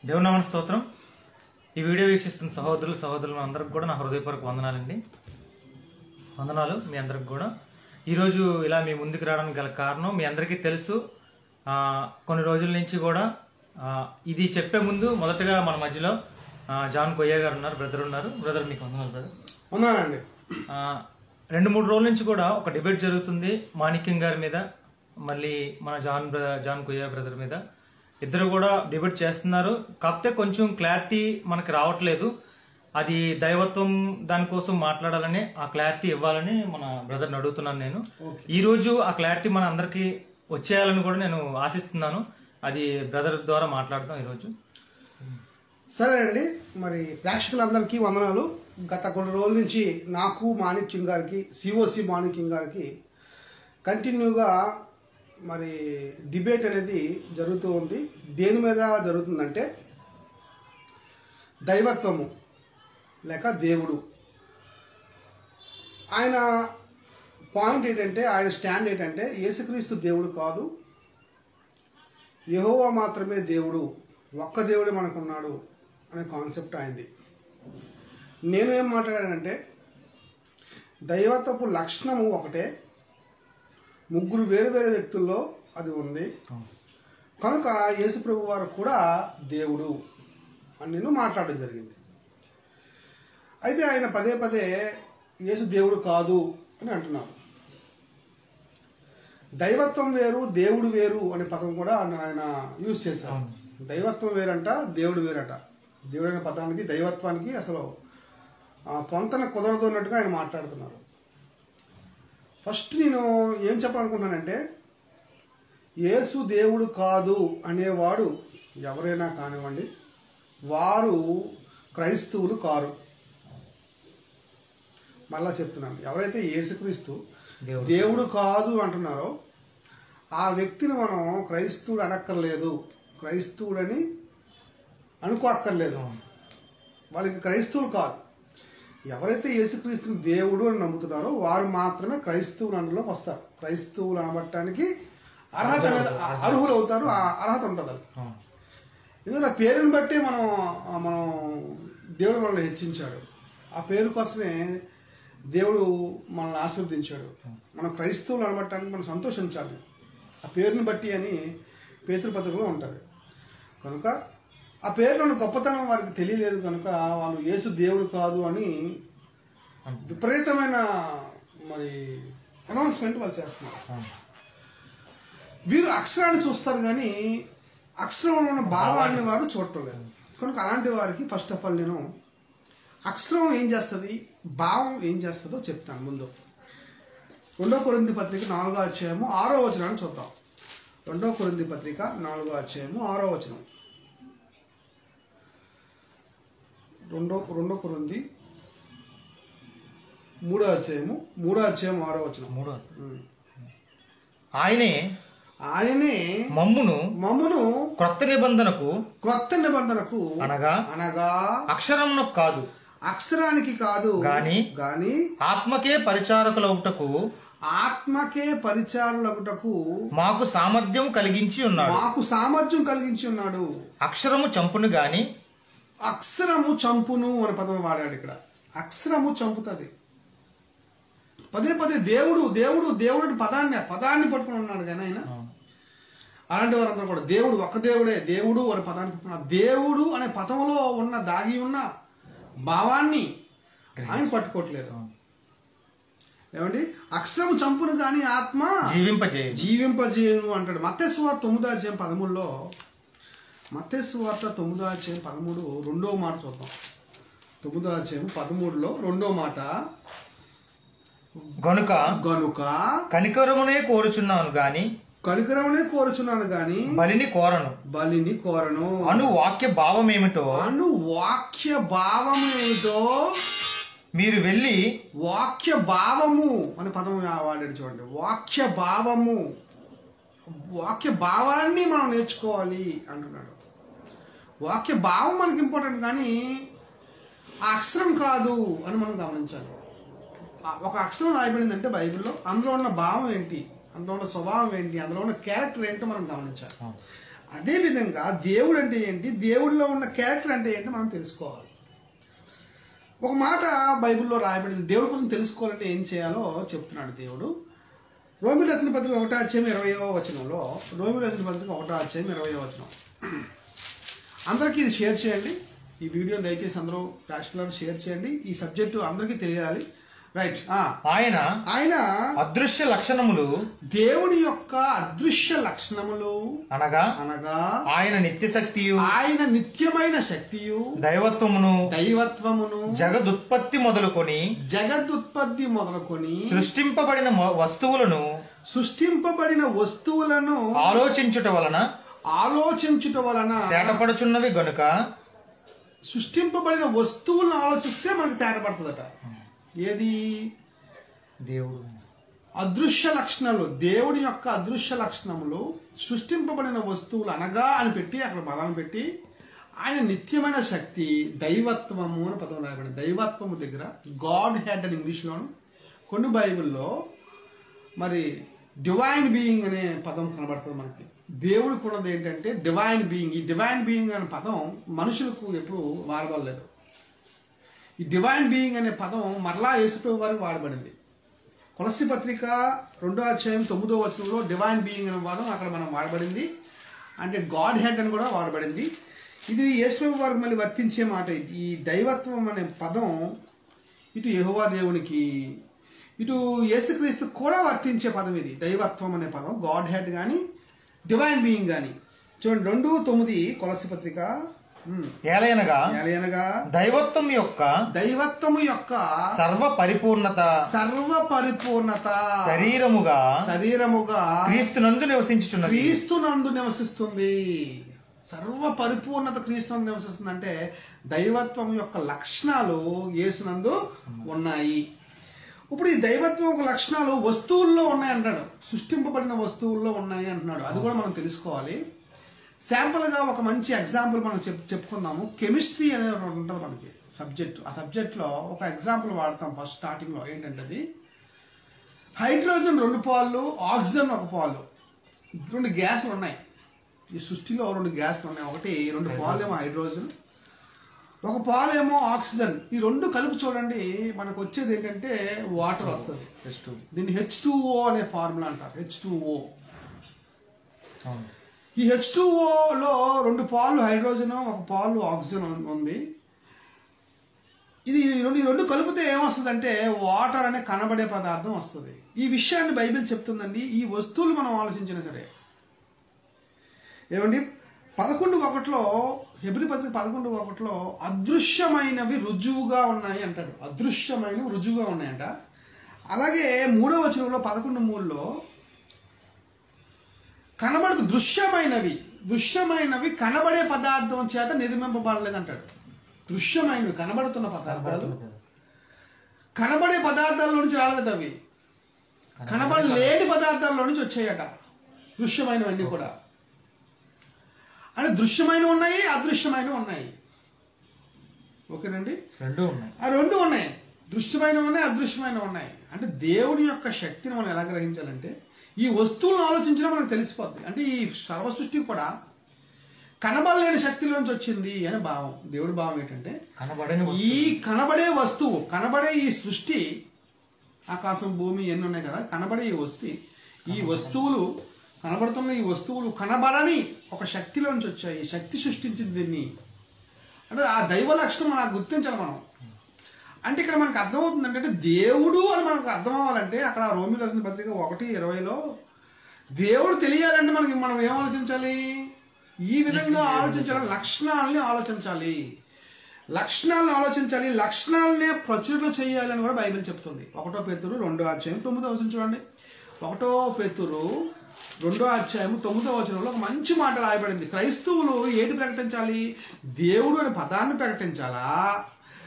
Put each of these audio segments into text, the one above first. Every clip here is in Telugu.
దేవునామన స్తోత్రం ఈ వీడియో వీక్షిస్తున్న సహోదరులు సహోదరులు అందరికి కూడా నా హృదయపూర్వక వందనాలండి వందనాలు మీ అందరికి కూడా ఈరోజు ఇలా మీ ముందుకు రావడానికి గల కారణం మీ అందరికీ తెలుసు ఆ, కొన్ని రోజుల నుంచి కూడా ఆ, ఇది చెప్పే ముందు మొదటగా మన మధ్యలో ఆ, జాన్ కొయ్య గారు ఉన్నారు బ్రదర్ ఉన్నారు బ్రదర్ మీకు వందనాలు బ్రదర్ ఉన్నానండి ఆ, రెండు మూడు రోజుల నుంచి కూడా ఒక డిబేట్ జరుగుతుంది మాణిక్యం గారి మీద మళ్ళీ మన జాన్ బ్ర- జాన్ కొయ్య బ్రదర్ మీద ఇద్దరు కూడా డిబేట్ చేస్తున్నారు కాకపోతే కొంచెం క్లారిటీ మనకి రావట్లేదు అది దైవత్వం దానికోసం మాట్లాడాలని ఆ క్లారిటీ ఇవ్వాలని మన బ్రదర్ని అడుగుతున్నాను నేను ఈ రోజు ఆ క్లారిటీ మన అందరికీ వచ్చేయాలని కూడా నేను ఆశిస్తున్నాను అది బ్రదర్ ద్వారా మాట్లాడతాం ఈరోజు సరే అండి మరి ప్రేక్షకులందరికీ వందనాలు గత కొన్ని రోజుల నుంచి నాకు మాణిక్యం గారికి సిఓసి మాణిక్యం గారికి కంటిన్యూగా మరి డిబేట్ అనేది జరుగుతూ ఉంది దేని మీద జరుగుతుందంటే దైవత్వము లేక దేవుడు ఆయన పాయింట్ ఏంటంటే ఆయన స్టాండ్ ఏంటంటే యేసుక్రీస్తు దేవుడు కాదు యెహోవా మాత్రమే దేవుడు ఒక్క దేవుడే మనకున్నాడు అనే కాన్సెప్ట్ అయింది నేను ఏం మాట్లాడానంటే దైవత్వపు లక్షణము ఒకటే ముగ్గురు వేరు వేరు వ్యక్తుల్లో అది ఉంది కనుక యేసుప్రభు వారు కూడా దేవుడు అని నేను మాట్లాడడం జరిగింది అయితే ఆయన పదే పదే యేసు దేవుడు కాదు అని అంటున్నారు దైవత్వం వేరు దేవుడు వేరు అనే పదం కూడా ఆయన- ఆయన యూజ్ చేశారు దైవత్వం వేరంట దేవుడు వేరట దేవుడు అనే పదానికి దైవత్వానికి అసలు ఆ, పొంతన కుదరదు అన్నట్టుగా ఆయన మాట్లాడుతున్నారు ఫస్ట్ నేను ఏం చెప్పాలనుకున్నానంటే యేసు దేవుడు కాదు అనేవాడు ఎవరైనా కానివ్వండి వారు క్రైస్తవులు కారు మళ్ళా చెప్తున్నాను ఎవరైతే యేసుక్రీస్తు దేవుడు. దేవుడు కాదు అంటున్నారో ఆ వ్యక్తిని మనం క్రైస్తవుడు అనక్కర్లేదు క్రైస్తవుడని అనుకోక్కర్లేదు వాళ్ళకి క్రైస్తవులు కాదు ఎవరైతే యేసుక్రీస్తుని దేవుడు అని నమ్ముతున్నారో వారు మాత్రమే క్రైస్తవులు అందులోకి వస్తారు క్రైస్తవులు అనబట్టడానికి అర్హత అనేది- అర్హులు అవుతారు ఆ అర్హత ఉంటుంది అది ఆ, ఎందుకంటే ఆ పేరుని బట్టి మనం ఆ, మనం దేవుడు మనల్ని హెచ్చించాడు ఆ పేరు కోసమే దేవుడు మనల్ని ఆశీర్వదించాడు మనం క్రైస్తవులు అనబట్టడానికి మనం సంతోషించాలి ఆ పేరుని బట్టి అని పేతృపత్రికలో ఉంటుంది కనుక ఆ పేరులోని గొప్పతనం వారికి తెలియలేదు కనుక వాళ్ళు యేసు దేవుడు కాదు అని విపరీతమైన మరి అనౌన్స్మెంట్ వాళ్ళు చేస్తున్నారు ఆ, వీరు అక్షరాన్ని చూస్తారు కానీ అక్షరంలో ఉన్న భావాన్ని వారు చూడటం లేదు కనుక అలాంటి వారికి ఫస్ట్ ఆఫ్ ఆల్ నేను అక్షరం ఏం చేస్తుంది భావం ఏం చేస్తుందో చెప్తాను ముందు రెండో కొరింది పత్రిక నాలుగో అధ్యాయము ఆరో వచనాన్ని చూద్దాం రెండో కొరింది పత్రిక నాలుగో అధ్యాయము ఆరో వచనం రెండో రెండో కొరింది మూడో అధ్యాయము మూడో అధ్యాయం ఆరో వచనం మూడో ఆయనే ఆయనే మమ్మును మమ్మును క్రొత్త నిబంధనకు క్రొత్త నిబంధనకు అనగా అనగా అక్షరమును కాదు అక్షరానికి కాదు గాని గాని ఆత్మకే పరిచారకులవుటకు ఆత్మకే పరిచారులకుటకు మాకు సామర్థ్యం కలిగించి ఉన్నాడు మాకు సామర్థ్యం కలిగించి ఉన్నాడు అక్షరము చంపును గాని అక్షరము చంపును అనే పదం వాడాడు ఇక్కడ అక్షరము చంపుతుంది పదే పదే దేవుడు దేవుడు దేవుడు అనే పదాన్ని పదాన్ని పట్టుకుని ఉన్నాడు కానీ ఆయన అలాంటి వారందరూ కూడా దేవుడు ఒక దేవుడే దేవుడు అనే పదాన్ని పట్టుకున్నారు దేవుడు అనే పదంలో ఉన్న దాగి ఉన్న భావాన్ని ఆయన పట్టుకోవట్లేదు ఏమండి అక్షరము చంపును కానీ ఆత్మ జీవింపజేయు జీవింపజేయును అంటాడు మత్తేశ్వార్త తొమ్మిదో అధ్యాయం పదమూడులో మత్తేశ్వార్త తొమ్మిదో అధ్యాయం పదమూడు రెండో మాట చూద్దాం తొమ్మిదో అధ్యాయం పదమూడులో రెండో మాట గనుక గనుక కనికరమునే కోరుచున్నాను గాని కనికరమునే కోరుచున్నాను గాని బలిని కోరను బలిని కోరను అను వాక్య భావం ఏమిటో అను వాక్య భావం ఏమిటో మీరు వెళ్ళి వాక్య భావము అనే పదం వాడాడు చూడండి వాక్య భావము వాక్య భావాన్ని మనం నేర్చుకోవాలి అంటున్నాడు వాక్య భావం మనకి ఇంపార్టెంట్ కానీ ఆ అక్షరం కాదు అని మనం గమనించాలి ఆ ఒక అక్షరం రాయబడిందంటే బైబిల్లో అందులో ఉన్న భావం ఏంటి అందులో ఉన్న స్వభావం ఏంటి అందులో ఉన్న క్యారెక్టర్ ఏంటో మనం గమనించాలి అదేవిధంగా దేవుడు అంటే ఏంటి దేవుడిలో ఉన్న క్యారెక్టర్ అంటే ఏంటి మనం తెలుసుకోవాలి ఒక మాట బైబిల్లో రాయబడింది దేవుడి కోసం తెలుసుకోవాలంటే ఏం చేయాలో చెప్తున్నాడు దేవుడు రోమి రచన పత్రిక ఒకటో అధ్యాయం ఇరవయో వచనంలో రోమి రచన పత్రిక ఒకటో అధ్యాయం ఇరవయో వచనం అందరికీ ఇది షేర్ చేయండి ఈ వీడియో దయచేసి అందరూ రాష్ట్రాలను షేర్ చేయండి ఈ సబ్జెక్టు అందరికీ తెలియాలి రైట్ ఆయన ఆయన అదృశ్య లక్షణములు దేవుడి యొక్క అదృశ్య లక్షణములు అనగా అనగా ఆయన నిత్య శక్తియు ఆయన నిత్యమైన శక్తియు దైవత్వమును దైవత్వమును జగదుత్పత్తి మొదలుకొని జగదుత్పత్తి మొదలుకొని సృష్టింపబడిన మొ- వస్తువులను సృష్టింపబడిన వస్తువులను ఆలోచించుట వలన ఆలోచించుట వలన తేటపడుచున్నవి గనుక సృష్టింపబడిన వస్తువులను ఆలోచిస్తే మనకు తేటపడుతుందట ఏది దేవుడు అదృశ్య లక్షణాలు దేవుడి యొక్క అదృశ్య లక్షణములు సృష్టింపబడిన వస్తువులు అనగా అని పెట్టి అక్కడ పదాన్ని పెట్టి ఆయన నిత్యమైన శక్తి దైవత్వము అని పదం రాయబడింది దైవత్వము దగ్గర గాడ్ హెడ్ అని ఇంగ్లీష్లోను కొన్ని బైబిల్లో మరి డివైన్ బీయింగ్ అనే పదం కనబడుతుంది మనకి దేవుడికి ఉన్నది ఏంటంటే డివైన్ బీయింగ్ ఈ డివైన్ బీయింగ్ అనే పదం మనుషులకు ఎప్పుడు వాడబడలేదు ఈ డివైన్ బీయింగ్ అనే పదం మరలా యేసుప్రభు వారికి వాడబడింది కొలసి పత్రిక రెండో అధ్యాయం తొమ్మిదో వచనంలో డివైన్ బీయింగ్ అనే పదం అక్కడ మనం వాడబడింది అంటే గాడ్ హెడ్ అని కూడా వాడబడింది ఇది యేసుప్రభు వారికి మళ్ళీ వర్తించే మాట ఇది. ఈ దైవత్వం అనే పదం ఇటు యెహోవా దేవునికి ఇటు యేసుక్రీస్తు కూడా వర్తించే పదం ఇది దైవత్వం అనే పదం గాడ్ హెడ్ కానీ డివైన్ బీయింగ్ కానీ చూడండి రెండు తొమ్మిది కొలసి పత్రిక ఉమ్. ఏలయనగా ఎలయనగా దైవత్వం యొక్క దైవత్వము యొక్క సర్వ పరిపూర్ణత సర్వ పరిపూర్ణత శరీరముగా శరీరముగా క్రీస్తునందు నివసించుచున్నది క్రీస్తునందు నివసిస్తుంది సర్వ పరిపూర్ణత క్రీస్తునందు నివసిస్తుంది అంటే దైవత్వం యొక్క లక్షణాలు యేసునందు ఉన్నాయి ఇప్పుడు ఈ దైవత్వం యొక్క లక్షణాలు వస్తువుల్లో ఉన్నాయి అంటాడు సృష్టింపబడిన వస్తువుల్లో ఉన్నాయి అంటున్నాడు అది కూడా మనం తెలుసుకోవాలి శాంపుల్గా ఒక మంచి ఎగ్జాంపుల్ మనం చెప్ చెప్పుకుందాము కెమిస్ట్రీ అనేది ఒకటి ఉంటుంది మనకి సబ్జెక్ట్ ఆ సబ్జెక్ట్లో ఒక ఎగ్జాంపుల్ వాడతాం ఫస్ట్ స్టార్టింగ్లో ఏంటంటే అది హైడ్రోజన్ రెండు పాలు ఆక్సిజన్ ఒక పాలు రెండు గ్యాసులు ఉన్నాయి ఈ సృష్టిలో రెండు గ్యాసులు ఉన్నాయి ఒకటి రెండు పాలు ఏమో హైడ్రోజన్ ఒక పాలు ఏమో ఆక్సిజన్ ఈ రెండు కలిపి చూడండి మనకు వచ్చేది ఏంటంటే వాటర్ వస్తుంది దీన్ని హెచ్ అనే ఫార్ములా అంటారు హెచ్ అవును. ఈ హెచ్ లో రెండు పాలు హైడ్రోజన్ ఒక పాలు ఆక్సిజన్ ఉం- ఉంది ఇది ఈ రెండు ఈ రెండు కలిపితే ఏమొస్తుందంటే వాటర్ అనే కనబడే పదార్థం వస్తుంది ఈ విషయాన్ని బైబిల్ చెప్తుందండి ఈ వస్తువులు మనం ఆలోచించినా సరే ఏమండి పదకొండు ఒకటిలో హెబ్రి పత్రిక పదకొండు ఒకటిలో అదృశ్యమైనవి రుజువుగా ఉన్నాయి అంటాడు అదృశ్యమైనవి రుజువుగా ఉన్నాయంట అలాగే మూడో వచనంలో పదకొండు మూడులో కనబడుతు దృశ్యమైనవి దృశ్యమైనవి కనబడే పదార్థం చేత నిర్మింపబడలేదు అంటాడు దృశ్యమైనవి కనబడుతున్న పదార్థాలు కనబడే పదార్థాల నుంచి రాలేదట అవి కనబడలేని పదార్థాల్లో నుంచి వచ్చాయట దృశ్యమైనవన్నీ కూడా అంటే దృశ్యమైనవి ఉన్నాయి అదృశ్యమైనవి ఉన్నాయి ఓకేనండి రెండు ఉన్నాయి ఆ రెండు ఉన్నాయి దృశ్యమైనవి ఉన్నాయి అదృశ్యమైనవి ఉన్నాయి అంటే దేవుని యొక్క శక్తిని మనం ఎలా గ్రహించాలంటే ఈ వస్తువులను ఆలోచించినా మనకు తెలిసిపోద్ది అంటే ఈ సర్వ సృష్టి కూడా కనబడలేని శక్తిలోంచి వచ్చింది అని భావం దేవుడి భావం ఏంటంటే కనబడని వస్తువు. ఈ కనబడే వస్తువు కనబడే ఈ సృష్టి ఆకాశం భూమి ఎన్ని ఉన్నాయి కదా కనబడే ఈ వస్తువు ఈ వస్తువులు కనబడుతున్న ఈ వస్తువులు కనబడని ఒక శక్తిలోంచి వచ్చాయి ఈ శక్తి సృష్టించింది దీన్ని అంటే ఆ దైవ లక్షణం మనకు గుర్తించాలి మనం అంటే ఇక్కడ మనకు అర్థమవుతుంది అంటే దేవుడు అని మనకు అర్థం అవ్వాలంటే అక్కడ రోమి రాసిన పత్రిక ఒకటి ఇరవైలో దేవుడు తెలియాలంటే మనకి మనం ఏం ఆలోచించాలి ఈ విధంగా ఆలోచించాలి లక్షణాలని ఆలోచించాలి లక్షణాలను ఆలోచించాలి లక్షణాలనే ప్రచురణ చేయాలి అని కూడా బైబిల్ చెప్తుంది ఒకటో పేతురు రెండో అధ్యాయం తొమ్మిదో వచనం చూడండి ఒకటో పేతురు రెండో అధ్యాయం తొమ్మిదో వచనంలో ఒక మంచి మాట రాయబడింది క్రైస్తవులు ఏంటి ప్రకటించాలి దేవుడు అనే పదాన్ని ప్రకటించాలా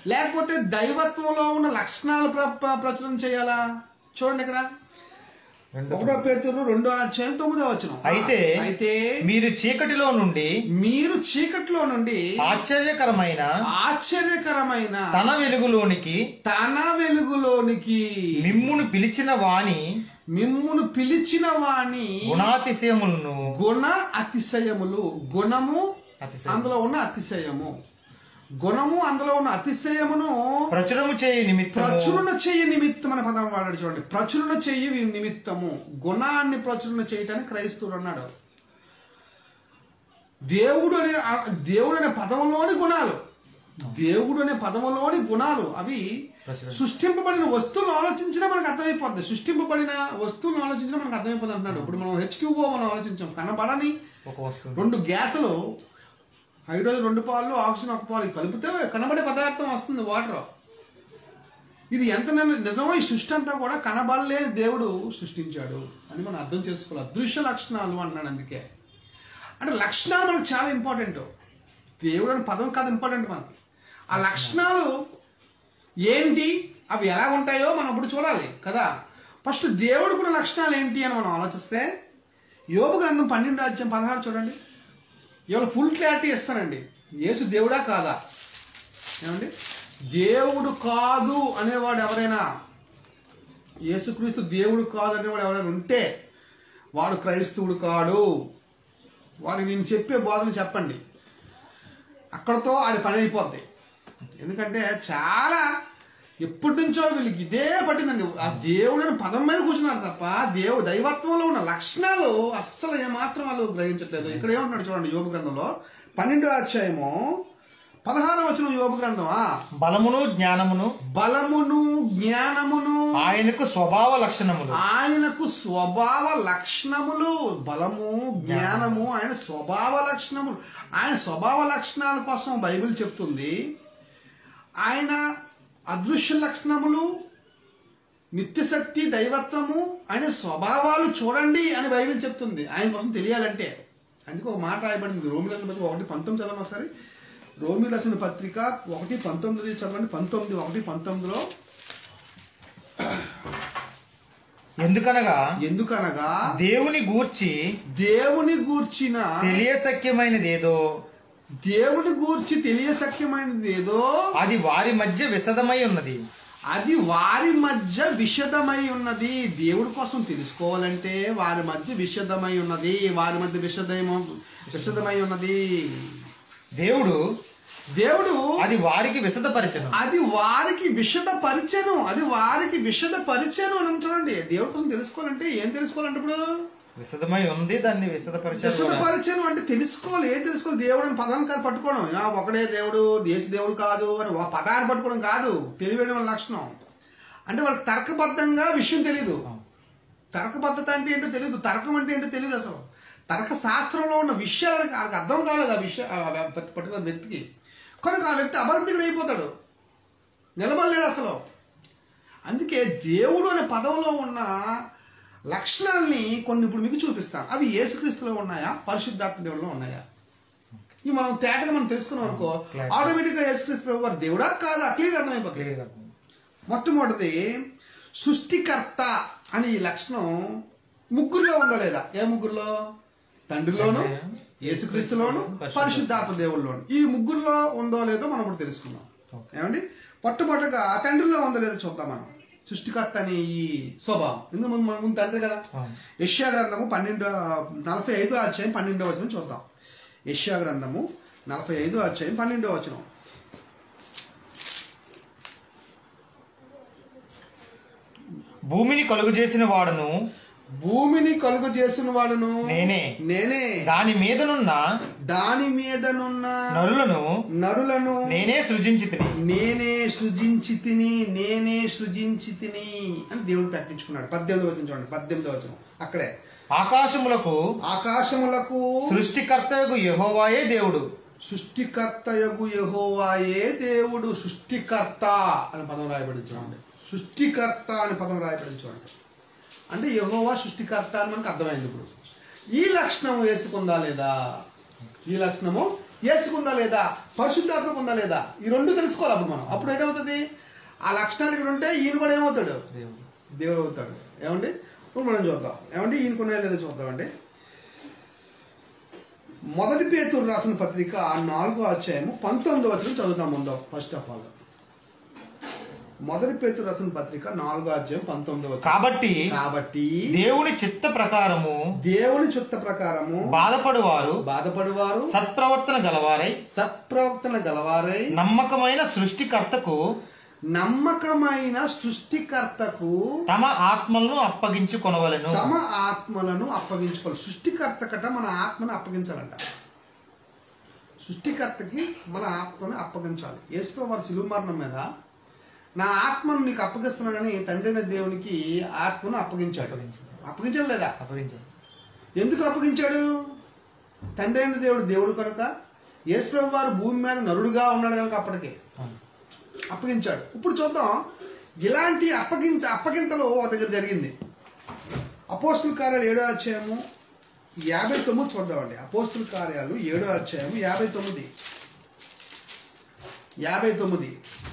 లేకపోతే దైవత్వంలో ఉన్న లక్షణాలు ప్ర ప్ర- ప్రచురణ చేయాలా చూడండి ఇక్కడ రెండు ఒకటో పేతురు రెండో అధ్యాయం తొమ్మిదో వచ్చిన అయితే అయితే మీరు చీకటిలో నుండి మీరు చీకట్లో నుండి ఆశ్చర్యకరమైన ఆశ్చర్యకరమైన తన వెలుగులోనికి తన వెలుగులోనికి మిమ్మును పిలిచిన వాణి మిమ్మును పిలిచిన వాని గుణాతిశయములను గుణ అతిశయములు గుణము అతిశయం. అందులో ఉన్న అతిశయము గుణము అందులో ఉన్న అతిశయమును ప్రచురము చేయ నిమిత్తము ప్రచురణ చెయ్యి నిమిత్తం అనే పదం వాడాడు చూడండి ప్రచురణ చెయ్యి నిమిత్తము గుణాన్ని ప్రచురణ చేయటానికి క్రైస్తవుడు అన్నాడు దేవుడు అనే దేవుడు అనే పదంలోని గుణాలు దేవుడు అనే పదములోని గుణాలు అవి ప్రచురణ. సృష్టింపబడిన వస్తువులు ఆలోచించినా మనకు అర్థమైపోద్ది సృష్టింపబడిన వస్తువులు ఆలోచించినా మనకు అర్థమైపోద్ది అంటున్నాడు ఇప్పుడు మనం హెచ్ మనం ఆలోచించాం కనబడని ఒక వస్తువు రెండు గ్యాసులు హైడ్రోజన్ రెండు పాలు ఆక్సిజన్ ఒక పాలు కలిపితే కనబడే పదార్థం వస్తుంది వాటర్ ఇది ఎంత నిజ- నిజమో ఈ సృష్టి అంతా కూడా కనబడలేని దేవుడు సృష్టించాడు అని మనం అర్థం చేసుకోవాలి అదృశ్య లక్షణాలు అన్నాడు అందుకే అంటే లక్షణాలు మనకు చాలా ఇంపార్టెంట్ దేవుడు అనే పదం కాదు ఇంపార్టెంట్ మనకి ఆ లక్షణాలు ఏంటి అవి ఎలా ఉంటాయో మనం ఇప్పుడు చూడాలి కదా ఫస్ట్ దేవుడు కూడా లక్షణాలు ఏంటి అని మనం ఆలోచిస్తే యోగ గ్రంథం పన్నెండు అధ్యాయం పదహారు చూడండి ఇవాళ ఫుల్ క్లారిటీ ఇస్తానండి యేసు దేవుడా కాదా ఏమండి దేవుడు కాదు అనేవాడు ఎవరైనా యేసుక్రీస్తు దేవుడు కాదు అనేవాడు ఎవరైనా ఉంటే వాడు క్రైస్తవుడు కాడు వాడికి నేను చెప్పే బోధన చెప్పండి అక్కడతో ఆడి పని అయిపోద్ది ఎందుకంటే చాలా ఎప్పటి నుంచో వీళ్ళకి ఇదే పట్టిందండి ఆ దేవుడిని పదం మీద కూర్చున్నారు తప్ప దేవు దైవత్వంలో ఉన్న లక్షణాలు అస్సలు ఏమాత్రం వాళ్ళు గ్రహించట్లేదు ఇక్కడ ఏమంటున్నాడు చూడండి యోగ గ్రంథంలో పన్నెండో అధ్యాయము పదహారో వచ్చిన యోగ గ్రంథం ఆ, బలమును జ్ఞానమును బలమును జ్ఞానమును ఆయనకు స్వభావ లక్షణములు ఆయనకు స్వభావ లక్షణములు బలము జ్ఞానము ఆయన స్వభావ లక్షణములు ఆయన స్వభావ లక్షణాల కోసం బైబిల్ చెప్తుంది ఆయన అదృశ్య లక్షణములు నిత్యశక్తి దైవత్వము ఆయన స్వభావాలు చూడండి అని బైబిల్ చెప్తుంది ఆయన కోసం తెలియాలంటే అందుకే ఒక మాట రాయబడింది రోమిల పత్రిక ఒకటి పంతొమ్మిది చదవండి ఒకసారి రోమి రాసిన పత్రిక ఒకటి పంతొమ్మిది చదవండి పంతొమ్మిది ఒకటి పంతొమ్మిదిలో ఎందుకనగా ఎందుకనగా దేవుని గూర్చి దేవుని గూర్చిన తెలియశక్యమైనదేదో దేవుని గూర్చి తెలియశక్యమైనది ఏదో అది వారి మధ్య విశదమై ఉన్నది అది వారి మధ్య విషదమై ఉన్నది దేవుడి కోసం తెలుసుకోవాలంటే వారి మధ్య విషదమై ఉన్నది వారి మధ్య విషదమో విషదమై ఉన్నది దేవుడు దేవుడు అది వారికి విశదపరచను అది వారికి విషద పరిచను అది వారికి విషద పరిచను అని చూడండి దేవుడి కోసం తెలుసుకోవాలంటే ఏం తెలుసుకోవాలంటే ఇప్పుడు విశదమై ఉంది దాన్ని విశదపరచారు విశద కూడా. పరిచయం అంటే తెలుసుకోవాలి ఏం తెలుసుకోవాలి దేవుడు అని పదాన్ని కాదు పట్టుకోవడం ఆ, ఒకడే దేవుడు దేశ దేవుడు కాదు అని ఒక పదాన్ని పట్టుకోవడం కాదు తెలివైన వాళ్ళ లక్షణం అంటే వాళ్ళకి తర్కబద్ధంగా విషయం తెలియదు తర్కబద్ధత అంటే ఏంటో తెలియదు తర్కం అంటే ఏంటో తెలియదు అసలు తర్క శాస్త్రంలో ఉన్న విషయాలకు వాళ్ళకి అర్థం కాలేదు ఆ విషయం ఆ పర్టికులర్ వ్యక్తికి కనుక ఆ వ్యక్తి అబద్ధికుడు అయిపోతాడు నిలబడలేడు అసలు అందుకే దేవుడు అనే పదంలో ఉన్న లక్షణాలని కొన్ని ఇప్పుడు మీకు చూపిస్తాను అవి యేసుక్రీస్తులో ఉన్నాయా పరిశుద్ధాత్మ దేవుడిలో ఉన్నాయా ఇవి మనం తేటగా మనం తెలుసుకున్నాం అనుకో Clarity. ఆటోమేటిక్గా యేసుక్రీస్తు ప్రభు వారు దేవుడా కాదా క్లియర్ అర్థమైపోతుంది Clear గా. మొట్టమొదటిది సృష్టికర్త అనే ఈ లక్షణం ముగ్గురులో ఉందా లేదా ఏ ముగ్గురులో తండ్రిలోను యేసుక్రీస్తులోను పరిశుద్ధాత్మ దేవుళ్ళలోను ఈ ముగ్గురులో ఉందో లేదో మనం ఇప్పుడు తెలుసుకుందాం ఏమండి మొట్టమొదటిగా తండ్రిలో ఉందో లేదో చూద్దాం మనం సృష్టికర్త అని ఈ స్వభావం ఇందుకు ముందు మన ముందు తండ్రి కదా అవును. యష్యా గ్రంథము పన్నెండు నలభై ఐదో అధ్యాయం పన్నెండో వచనం చూద్దాం యష్యా గ్రంథము నలభై ఐదో అధ్యాయం పన్నెండో వచనం భూమిని కలుగు చేసిన వాడును భూమిని కలుగు చేసిన వాడును నేనే నేనే దాని మీదనున్న దాని మీదనున్న నరులను నరులను నేనే సృజించి నేనే సృజించి తిని నేనే సృజించి తిని అని దేవుడు ప్రకటించుకున్నాడు పద్దెనిమిది వచనం చూడండి పద్దెనిమిది వచనం అక్కడే ఆకాశములకు ఆకాశములకు సృష్టికర్తయగు యెహోవాయే దేవుడు సృష్టికర్తయగు యహోవాయే దేవుడు సృష్టికర్త అనే పదం రాయబడింది చూడండి సృష్టికర్త అనే పదం రాయబడింది చూడండి అంటే యహోవా సృష్టికర్త అని మనకు అర్థమైంది ఇప్పుడు ఈ లక్షణం వేసుకుందా లేదా ఈ లక్షణము వేసుకుందా లేదా పరిశుద్ధాత్మకు ఉందా లేదా ఈ రెండు తెలుసుకోవాలి అప్పుడు మనం అప్పుడు ఏమవుతుంది ఆ లక్షణాలు ఇక్కడ ఉంటే ఈయన కూడా ఏమవుతాడు దేవుడు అవుతాడు ఏమండి ఇప్పుడు మనం చూద్దాం ఏమండి ఈయన కొన్ని లేదో చూద్దామండి మొదటి పేతురు రాసిన పత్రిక నాలుగో అధ్యాయము పంతొమ్మిదో వచ్చిన చదువుతాం ముందు ఫస్ట్ ఆఫ్ ఆల్ మొదటి పేతురు రాసిన పత్రిక నాలుగో అధ్యాయం పంతొమ్మిదో వచనం. కాబట్టి కాబట్టి దేవుని చిత్త ప్రకారము దేవుని చుట్ట ప్రకారము బాధపడువారు బాధపడువారు సత్ప్రవర్తన గలవారై సత్ప్రవర్తన గలవారై నమ్మకమైన సృష్టికర్తకు నమ్మకమైన సృష్టికర్తకు తమ ఆత్మలను అప్పగించుకొనవలెను తమ ఆత్మలను అప్పగించుకోవాలి సృష్టికర్తకట మన ఆత్మను అప్పగించాలంట సృష్టికర్తకి మన ఆత్మను అప్పగించాలి యేసు వారి సిలువ మరణం మీద నా ఆత్మను నీకు అప్పగిస్తున్నానని తండ్రి అయిన దేవునికి ఆత్మను అప్పగించాడు అప్పగించాడు లేదా అప్పగించాలి ఎందుకు అప్పగించాడు తండ్రి అయిన దేవుడు దేవుడు కనుక యేసు వారు భూమి మీద నరుడుగా ఉన్నాడు కనుక అప్పటికే అప్పగించాడు ఇప్పుడు చూద్దాం ఇలాంటి అప్పగించ అప్పగింతలు ఒక దగ్గర జరిగింది అపోస్తుల కార్యాలు ఏడో అధ్యాయము యాభై తొమ్మిది చూద్దామండి అపోస్తుల కార్యాలు ఏడో అధ్యాయము యాభై తొమ్మిది యాభై తొమ్మిది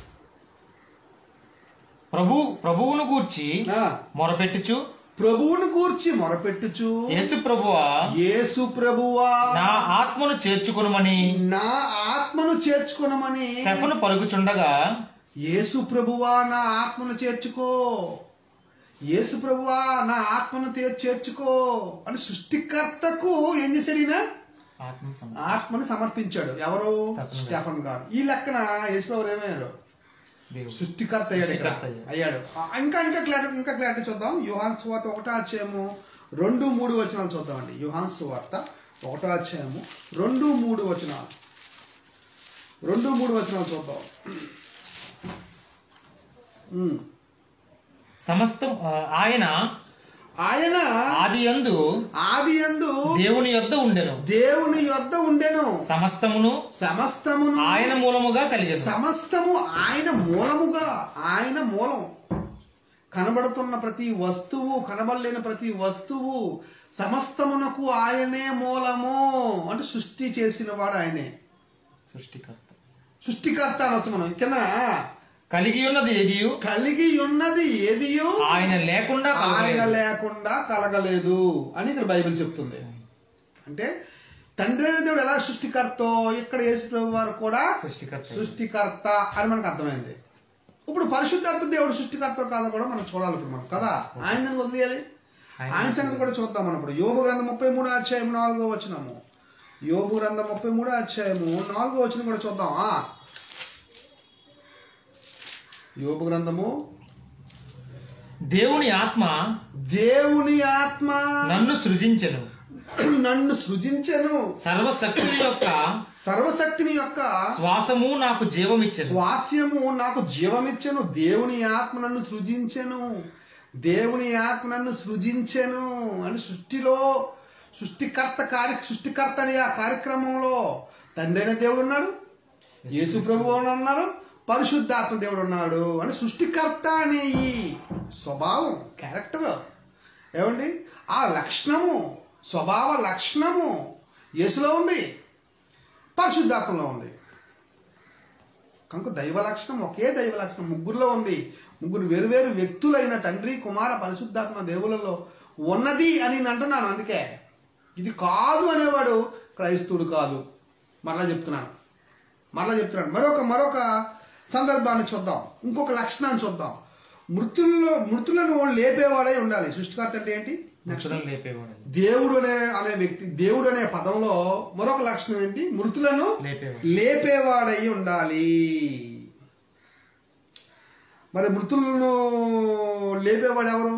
ప్రభు ప్రభువును గూర్చి ఆ, మొరపెట్టుచు ప్రభువును గూర్చి మొరపెట్టుచు యేసు ప్రభువా యేసు ప్రభువా నా ఆత్మను చేర్చుకొనుమని నా ఆత్మను చేర్చుకొనమని స్టెఫను పలుకుచుండగా యేసు ప్రభువా నా ఆత్మను చేర్చుకో యేసు ప్రభువా నా ఆత్మను తే- చేర్చుకో అని సృష్టికర్తకు ఏం చేశాడు ఈయన ఆత్మ సం- ఆత్మను సమర్పించాడు ఎవరు స్టెఫన్ గారు. స్టెఫన్ గారు ఈ లెక్కన యేసు ప్రభు ఏమయ్యారు దేవుడు సృష్టికర్త అయ్యాడు ఇక్కడ సృష్టికర్త అయ్యాడు. అయ్యాడు ఆ, ఇంకా ఇంకా క్లారిటీ ఇంకా క్లారిటీ చూద్దాం యుహాన్ సువార్త ఒకటో అధ్యాయము రెండు మూడు వచనాలు చూద్దామండి యుహాన్ సువార్త ఒకటో అధ్యాయము రెండు మూడు వచనాలు రెండు మూడు వచనాలు చూద్దాం ఉమ్. సమస్తం ఆ, ఆయన ఆయన ఆది యందు ఆది యందు దేవుని యొద్ద ఉండెను దేవుని యొద్ద ఉండెను సమస్తమును సమస్తమును ఆయన మూలముగా కలిగేది సమస్తము ఆయన మూలముగా ఆయన మూలం కనబడుతున్న ప్రతి వస్తువు కనబడలేని ప్రతి వస్తువు సమస్తమునకు ఆయనే మూలము అంటే సృష్టి చేసిన వాడు ఆయనే సృష్టికర్త సృష్టికర్త అనొచ్చు మనం కింద కలిగి ఉన్నది ఏదియు కలిగి ఉన్నది ఏదియో ఆయన లేకుండా ఆయన కలగలేదు. లేకుండా కలగలేదు అని ఇక్కడ బైబిల్ చెప్తుంది అంటే తండ్రి అయిన దేవుడు ఎలా సృష్టికర్తో ఇక్కడ యేసు ప్రభు వారు కూడా సృష్టికర్త. సృష్టికర్త అని మనకు అర్థమైంది ఇప్పుడు పరిశుద్ధాత్మ దేవుడు సృష్టికర్త కాదో కూడా మనం చూడాలి ఇప్పుడు మనం కదా ఆయన వదిలేయాలి ఆయన ఆయన సంగతి కూడా చూద్దాం మనం ఇప్పుడు యోగు గ్రంథం ముప్పై మూడు అధ్యాయం నాలుగో వచ్చినాము యోగు గ్రంథం ముప్పై మూడు అధ్యాయము నాలుగో వచ్చిన కూడా చూద్దాం ఆ. యోగు గ్రంథము దేవుని ఆత్మ దేవుని ఆత్మ నన్ను సృజించెను నన్ను సృజించెను సర్వశక్తుని యొక్క సర్వశక్తిని యొక్క శ్వాసము నాకు జీవమిచ్చెను స్వాస్యము నాకు జీవమిచ్చెను దేవుని ఆత్మ నన్ను సృజించెను దేవుని ఆత్మ నన్ను సృజించెను అని సృష్టిలో సృష్టికర్త కార్య సృష్టికర్త అనే ఆ కార్యక్రమంలో తండ్రి అయిన దేవుడు ఉన్నాడు యేసు ప్రభు ఉన్నారు పరిశుద్ధాత్మ దేవుడు ఉన్నాడు అని సృష్టికర్త అనే ఈ స్వభావం క్యారెక్టర్ ఏమండి ఆ లక్షణము స్వభావ లక్షణము యేసులో ఉంది పరిశుద్ధాత్మలో ఉంది కనుక దైవ లక్షణం ఒకే దైవ లక్షణం ముగ్గురులో ఉంది ముగ్గురు వేరువేరు వ్యక్తులైన తండ్రి కుమార పరిశుద్ధాత్మ దేవులలో ఉన్నది అని నేను అంటున్నాను అందుకే ఇది కాదు అనేవాడు క్రైస్తవుడు కాదు మరలా చెప్తున్నాను మరలా చెప్తున్నాను మరొక మరొక సందర్భాన్ని చూద్దాం ఇంకొక లక్షణాన్ని చూద్దాం మృతుల్లో మృతులను లేపేవాడై ఉండాలి సృష్టికర్త అంటే ఏంటి మృతులను లేపేవాడు దేవుడు అనే అనే వ్యక్తి దేవుడు అనే పదంలో మరొక లక్షణం ఏంటి మృతులను లేపేవాడు. లేపేవాడై ఉండాలి మరి మృతులను లేపేవాడు ఎవరు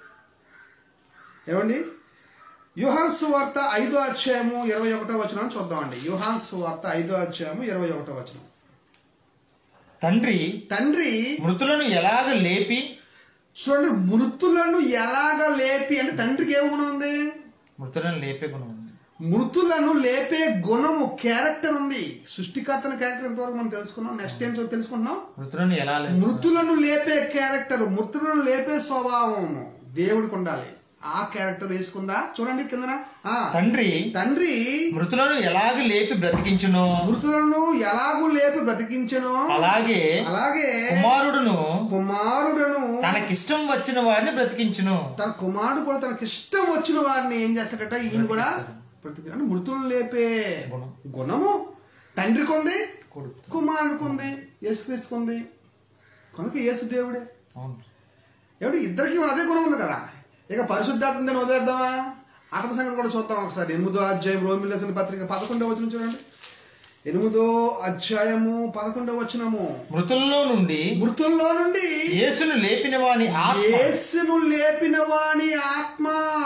ఏమండి యుహాన్ సువార్త ఐదో అధ్యాయము ఇరవై ఒకటో వచనం చూద్దామండి యుహాన్ సువార్త ఐదో అధ్యాయము ఇరవై ఒకటో వచనం తండ్రి తండ్రి మృతులను ఎలాగ లేపి చూడండి మృతులను ఎలాగ లేపి అంటే తండ్రికి ఏ గుణం ఉంది మృతులను లేపే గుణం ఉంది మృతులను లేపే గుణము క్యారెక్టర్ ఉంది సృష్టికర్తన క్యారెక్టర్ ఎంతవరకు మనం తెలుసుకున్నాం నెక్స్ట్ ఏం చూ- తెలుసుకుంటున్నాం మృతులను ఎలా లేపే మృతులను లేపే క్యారెక్టర్ మృతులను లేపే స్వభావం దేవుడికి ఉండాలి ఆ క్యారెక్టర్ వేసుకుందా చూడండి కిందన ఆ తండ్రి తండ్రి మృతులను ఎలాగ లేపి బ్రతికించును మృతులను ఎలాగూ లేపి బ్రతికించెను అలాగే అలాగే కుమారుడును కుమారుడను తనకిష్టం వచ్చిన వారిని బ్రతికించును తన కుమారుడు కూడా తనకి ఇష్టం వచ్చిన వారిని ఏం చేస్తాడట ఈయన కూడా బ్రతికి అంటే మృతులను లేపే గుణము తండ్రికి ఉంది కుమారుడికి ఉంది యేసుక్రీస్తుకు ఉంది కనుక యేసు దేవుడే అవును ఏమిటి ఇద్దరికి అదే గుణం ఉంది కదా ఇక పరిశుద్ధాత్మ దాన్ని వదిలేద్దామా అతని సంగతి కూడా చూద్దాం ఒకసారి ఎనిమిదో అధ్యాయం రోమిలేసిన పత్రిక పదకొండవ వచ్చిన చూడండి ఎనిమిదో అధ్యాయము పదకొండవ వచనము మృతుల్లో నుండి మృతుల్లో నుండి యేసును లేపిన వాని ఆత్మ యేసును లేపిన వాని ఆత్మ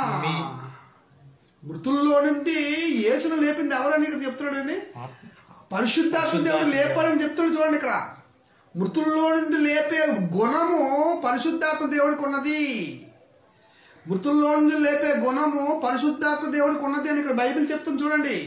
మృతుల్లో నుండి యేసును లేపింది ఎవరని ఇక్కడ చెప్తున్నాడండి పరిశుద్ధాత్మ దేవుడు లేపాడని చెప్తున్నాడు చూడండి ఇక్కడ మృతుల్లో నుండి లేపే గుణము పరిశుద్ధాత్మ దేవుడికి ఉన్నది మృతుల్లో నుండి లేపే గుణము పరిశుద్ధాత్మ దేవుడికి ఉన్నది అని ఇక్కడ బైబిల్ చెప్తుంది చూడండి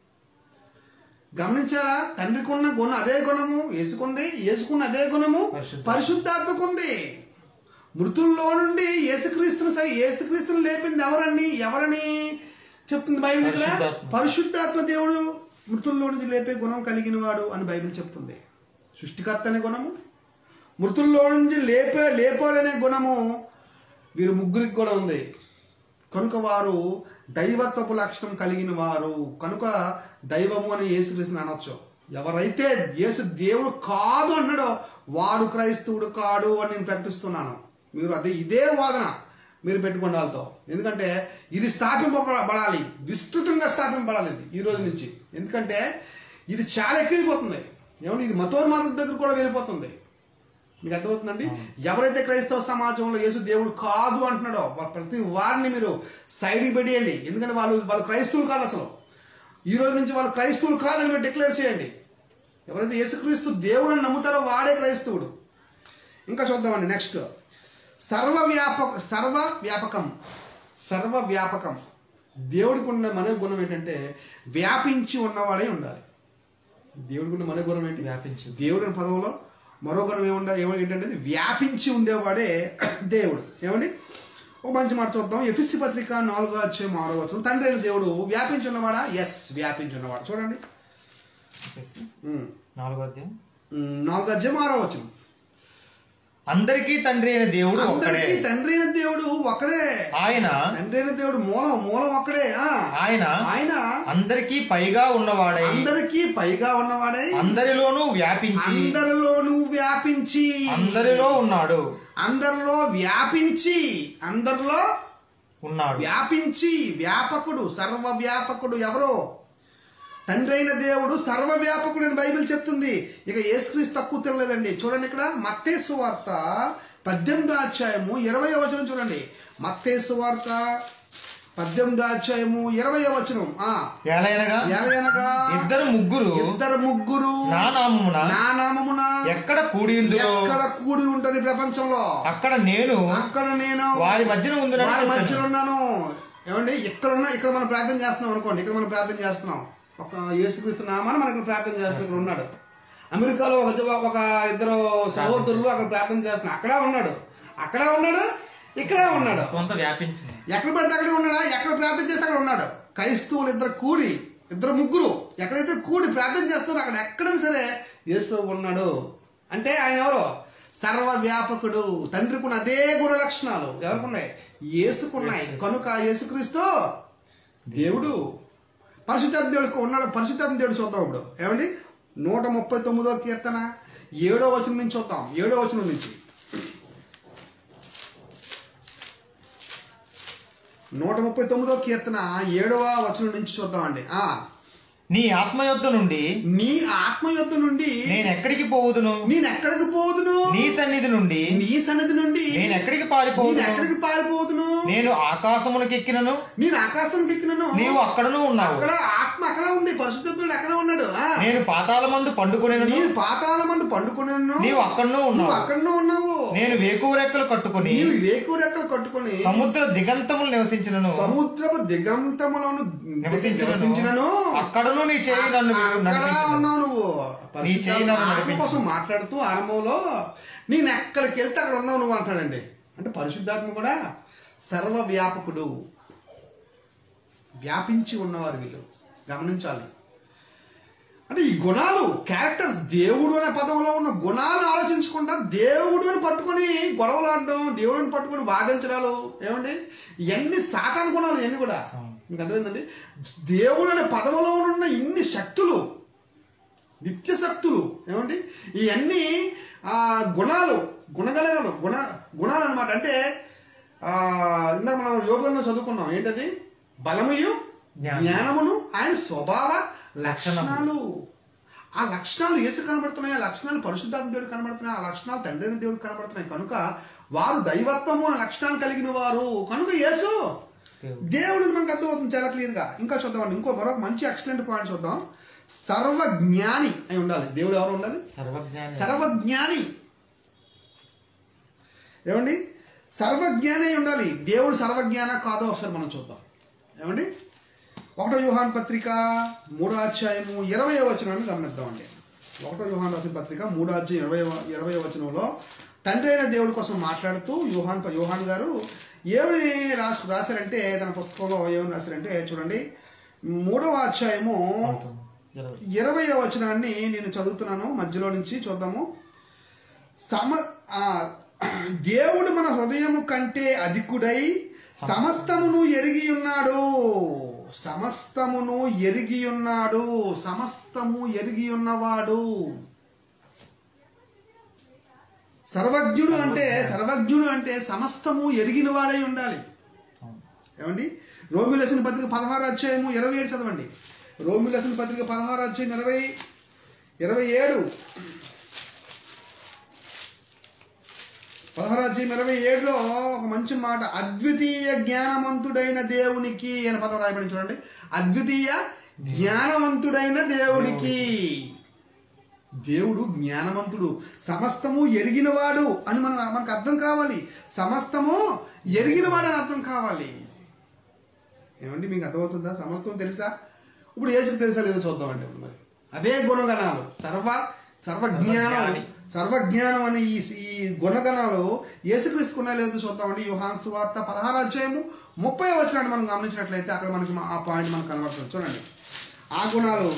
గమనించారా తండ్రికి ఉన్న గుణం అదే గుణము వేసుకుంది వేసుకున్న అదే గుణము పరిశుద్ధాత్మ. పరిశుద్ధాత్మకు ఉంది మృతుల్లో నుండి యేసుక్రీస్తుని సై యేసుక్రీస్తుని లేపింది ఎవరని ఎవరని చెప్తుంది బైబిల్ ఇక్కడ పరిశుద్ధాత్మ. పరిశుద్ధాత్మ దేవుడు మృతుల్లో నుంచి లేపే గుణం కలిగిన వాడు అని బైబిల్ చెప్తుంది సృష్టికర్త అనే గుణము మృతుల్లో నుంచి లేపే లేపాడనే గుణము వీరు ముగ్గురికి కూడా ఉంది కనుక వారు దైవత్వపు లక్షణం కలిగిన వారు కనుక దైవము అని యేసుక్రీస్తుని అనొచ్చు ఎవరైతే యేసు దేవుడు కాదు అన్నాడో వాడు క్రైస్తవుడు కాడు అని నేను ప్రకటిస్తున్నాను మీరు అదే ఇదే వాదన మీరు పెట్టుకోండి వాళ్ళతో ఎందుకంటే ఇది స్థాపింపబడాలి విస్తృతంగా స్థాపింపబడాలి ఇది ఈ రోజు నుంచి ఎందుకంటే ఇది చాలా ఎక్కువైపోతుంది ఏమంటే ఇది మతోన్మాదుల దగ్గర కూడా వెళ్ళిపోతుంది మీకు అర్థమవుతుందండి ఎవరైతే క్రైస్తవ సమాజంలో యేసు దేవుడు కాదు అంటున్నాడో వా- ప్రతి వారిని మీరు సైడ్కి పెట్టేయండి ఎందుకంటే వాళ్ళు వాళ్ళు క్రైస్తవులు కాదు అసలు ఈ రోజు నుంచి వాళ్ళు క్రైస్తవులు కాదని మీరు డిక్లేర్ చేయండి ఎవరైతే యేసుక్రీస్తు దేవుడు అని నమ్ముతారో వాడే క్రైస్తవుడు ఇంకా చూద్దామండి నెక్స్ట్ సర్వ వ్యాపక సర్వ వ్యాపకం సర్వ వ్యాపకం దేవుడికి ఉన్న మన గుణం ఏంటంటే వ్యాపించి ఉన్నవాడే ఉండాలి దేవుడికి ఉన్న మన గుణం ఏంటి వ్యాపించి దేవుడు అనే పదంలో మరో గుణం ఏముండ ఏమంటే ఏంటంటే వ్యాపించి ఉండేవాడే దేవుడు ఏమండి ఒక మంచి మాట చూద్దాం ఎఫ్ఎస్సి పత్రిక నాలుగో అధ్యాయం ఆరో వచ్చిన తండ్రి అయిన దేవుడు వ్యాపించి ఉన్నవాడా ఎస్ వ్యాపించి ఉన్నవాడు చూడండి ఉమ్. నాలుగో అధ్యాయం ఉమ్, నాలుగో అధ్యాయం ఆరో వచ్చిన అందరికీ తండ్రి అయిన దేవుడు ఒక్కడే అందరికీ తండ్రి అయిన దేవుడు ఒకడే ఆయన తండ్రి అయిన దేవుడు మూలం మూలం ఒక్కడే ఆ. ఆయన ఆయన అందరికీ పైగా ఉన్నవాడై అందరికీ పైగా ఉన్నవాడే అందరిలోనూ వ్యాపించి అందరిలోనూ వ్యాపించి అందరిలో ఉన్నాడు అందరిలో వ్యాపించి అందరిలో ఉన్నాడు వ్యాపించి వ్యాపకుడు సర్వ వ్యాపకుడు ఎవరో తండ్రి అయిన దేవుడు సర్వ వ్యాపకుడు అని బైబిల్ చెప్తుంది ఇక యేసుక్రీస్తు తక్కువ తినలేదండి చూడండి ఇక్కడ మత్తేసు వార్త పద్దెనిమిదో అధ్యాయము ఇరవై వచనం చూడండి మత్తేసు వార్త పద్దెనిమిదో అధ్యాయము ఇరవై వచనం ఆ ఏలైనగా ఎలయనగా ఇద్దరు ముగ్గురు ఇద్దరు ముగ్గురు నా నామమున నా నామమున ఎక్కడ కూడి ఉందురో ఎక్కడ కూడి ఉంటుంది ప్రపంచంలో అక్కడ నేను అక్కడ నేను వారి మధ్యన ఉందని వారి మధ్యలో ఉన్నాను ఏమండి ఇక్కడ ఉన్నా ఇక్కడ మనం ప్రార్థన చేస్తున్నాం అనుకోండి ఇక్కడ మనం ప్రార్థన చేస్తున్నాం ఒక యేసుక్రీస్తు నామాన్ని మనం ఇక్కడ ప్రార్థన చేస్తున్నాం ఇక్కడ ఉన్నాడు అమెరికాలో ఒక జవ- ఒక ఇద్దరు సహోదరులు అక్కడ ప్రార్థన చేస్తున్నారు అక్కడ ఉన్నాడు అక్కడ ఉన్నాడు ఇక్కడ ఉన్నాడు కొంత వ్యాపించింది ఎక్కడ పడితే అక్కడే ఉన్నాడా ఎక్కడ ప్రార్థన చేస్తే అక్కడ ఉన్నాడు క్రైస్తవులు ఇద్దరు కూడి ఇద్దరు ముగ్గురు ఎక్కడైతే కూడి ప్రార్థన చేస్తున్నారో అక్కడ ఎక్కడైనా సరే యేసు ఉన్నాడు అంటే ఆయన ఎవరు సర్వ వ్యాపకుడు తండ్రికి ఉన్న అదే గుణ లక్షణాలు ఎవరికున్నాయి యేసుకున్నాయి కనుక యేసుక్రీస్తు దేవుడు పరిశుద్ధాత్మ దేవుడికి ఉన్నాడు పరిశుద్ధాత్మ దేవుడు చూద్దాం ఇప్పుడు ఏమండి నూట ముప్పై తొమ్మిదో కీర్తన ఏడో వచనం నుంచి చూద్దాం ఏడో వచనం నుంచి నూట ముప్పై తొమ్మిదో కీర్తన ఏడవ వచనం నుంచి చూద్దామండి ఆ నీ ఆత్మయొద్ద నుండి నీ ఆత్మయుద్ధ నుండి నేను ఎక్కడికి పోవుదును నేను ఎక్కడికి పోదును నీ సన్నిధి నుండి నీ సన్నిధి నుండి నేను ఎక్కడికి నేను పారిపోవుదును ఎక్కడికి పారిపోదును నేను ఆకాశమునకు ఎక్కినను నేను ఆకాశం ఎక్కినను నీవు అక్కడను ఉన్నావు అక్కడ ఆత్మ అక్కడ ఉంది పరిశుద్ధుడు అక్కడ ఉన్నాడు ఆ నేను పాతాల మందు పండుకొనినను నేను పాతాల మందు పండుకున్నాను నీవు అక్కడను నువ్వు ఉన్నావు అక్కడనే ఉన్నావు నేను వేకువరెక్కలు కట్టుకుని నీవు వేకు రెక్కలు కట్టుకొని సముద్ర దిగంతములు నివసించినను సముద్రపు దిగంతములను నివసించినను నివసించినను అక్కడను నీ చేయి నన్ను అక్కడ నడిపించును ఉన్నావు నువ్వు నీ చేయి నన్ను ఆత్మ నడిపించు. కోసం మాట్లాడుతూ ఆరంభంలో నేను ఎక్కడికి వెళ్తే అక్కడ ఉన్నావు నువ్వు అంటాడండి అంటే పరిశుద్ధాత్మ కూడా సర్వవ్యాపకుడు వ్యాపించి ఉన్నవారు వీళ్ళు గమనించాలి అంటే ఈ గుణాలు క్యారెక్టర్స్ దేవుడు అనే పదంలో ఉన్న గుణాలు ఆలోచించకుండా దేవుడు అని పట్టుకొని గొడవలు ఆడడం దేవుడిని పట్టుకొని వాదించడాలు ఏమండి ఇవన్నీ సాతాన్ గుణాలు ఇవన్నీ కూడా మీకు అర్థమైందండి దేవుడు అనే పదములో ఉన్న ఇన్ని శక్తులు నిత్య శక్తులు ఏమండి ఇవన్నీ ఆ, గుణాలు గుణగణాలు గుణ గుణాలు అనమాట అంటే ఆ, ఇందాక మనం యోగంలో చదువుకున్నాం ఏంటది బలముయు జ్ఞానం. జ్ఞానమును ఆయన స్వభావ లక్షణాలు ఆ లక్షణాలు యేసు కనబడుతున్నాయి ఆ లక్షణాలు పరిశుద్ధాత్మ దేవుడు కనబడుతున్నాయి ఆ లక్షణాలు తండ్రి అయిన దేవుడు కనబడుతున్నాయి కనుక వారు దైవత్వము అనే లక్షణాలు కలిగిన వారు కనుక యేసు దేవుడు. దేవుడు మనకు అర్థమవుతుంది చాలా క్లియర్గా ఇంకా చూద్దాం ఇంకో మరొక మంచి ఎక్సలెంట్ పాయింట్ చూద్దాం సర్వజ్ఞాని అయి ఉండాలి దేవుడు ఎవరు ఉండాలి సర్వజ్ఞాని సర్వజ్ఞాని ఏమండి సర్వజ్ఞాని అయి ఉండాలి దేవుడు సర్వజ్ఞాన కాదో ఒకసారి మనం చూద్దాం ఏమండి ఒకటో యూహాన్ పత్రిక మూడో అధ్యాయము ఇరవై వచనాన్ని గమనిద్దామండి ఒకటో యూహాన్ రాసిన పత్రిక మూడో అధ్యాయం ఇరవై ఇరవై వచనంలో తండ్రి అయిన దేవుడి కోసం మాట్లాడుతూ యూహాన్ యూహాన్ గారు ఏమి రాసు రాశారంటే తన పుస్తకంలో ఏమని రాశారంటే చూడండి మూడవ అధ్యాయము ఇరవై. ఇరవై వచనాన్ని నేను చదువుతున్నాను మధ్యలో నుంచి చూద్దాము సమ ఆ, దేవుడు మన హృదయము కంటే అధికుడై సమస్తమును ఎరిగి ఉన్నాడు సమస్తమును ఎరిగి ఉన్నాడు సమస్తము ఎరిగి ఉన్నవాడు సర్వజ్ఞుడు అంటే సర్వజ్ఞుడు అంటే సమస్తము ఎరిగిన వాడై ఉండాలి అవును. ఏమండి రోమిలసిన పత్రిక పదహారు అధ్యాయము ఇరవై ఏడు చదవండి రోమిలసిన పత్రిక పదహారు అధ్యాయం ఇరవై ఇరవై ఏడు పదహారు అధ్యాయం ఇరవై ఏడులో ఒక మంచి మాట అద్వితీయ జ్ఞానవంతుడైన దేవునికి అనే పదం రాయబడి చూడండి అద్వితీయ జ్ఞానవంతుడైన దేవునికి దేవుడు జ్ఞానవంతుడు సమస్తము ఎరిగినవాడు అని మనం మనకు అర్థం కావాలి సమస్తము ఎరిగినవాడు అని అర్థం కావాలి ఏమండి మీకు అర్థమవుతుందా సమస్తం తెలుసా ఇప్పుడు ఏసుకు తెలుసా లేదో చూద్దామండి ఇప్పుడు మరి అదే గుణగణాలు సర్వ సర్వజ్ఞానం సర్వజ్ఞాని. సర్వజ్ఞానం అనే ఈ ఈ గుణగణాలు ఏసుక్రీస్తుకున్నా లేదో చూద్దామండి యోహాన్ సువార్త పదహారు అధ్యాయము ముప్పై వచ్చినాన్ని మనం గమనించినట్లయితే అక్కడ మనకి మా- ఆ పాయింట్ మనకు కనబడుతుంది చూడండి ఆ గుణాలు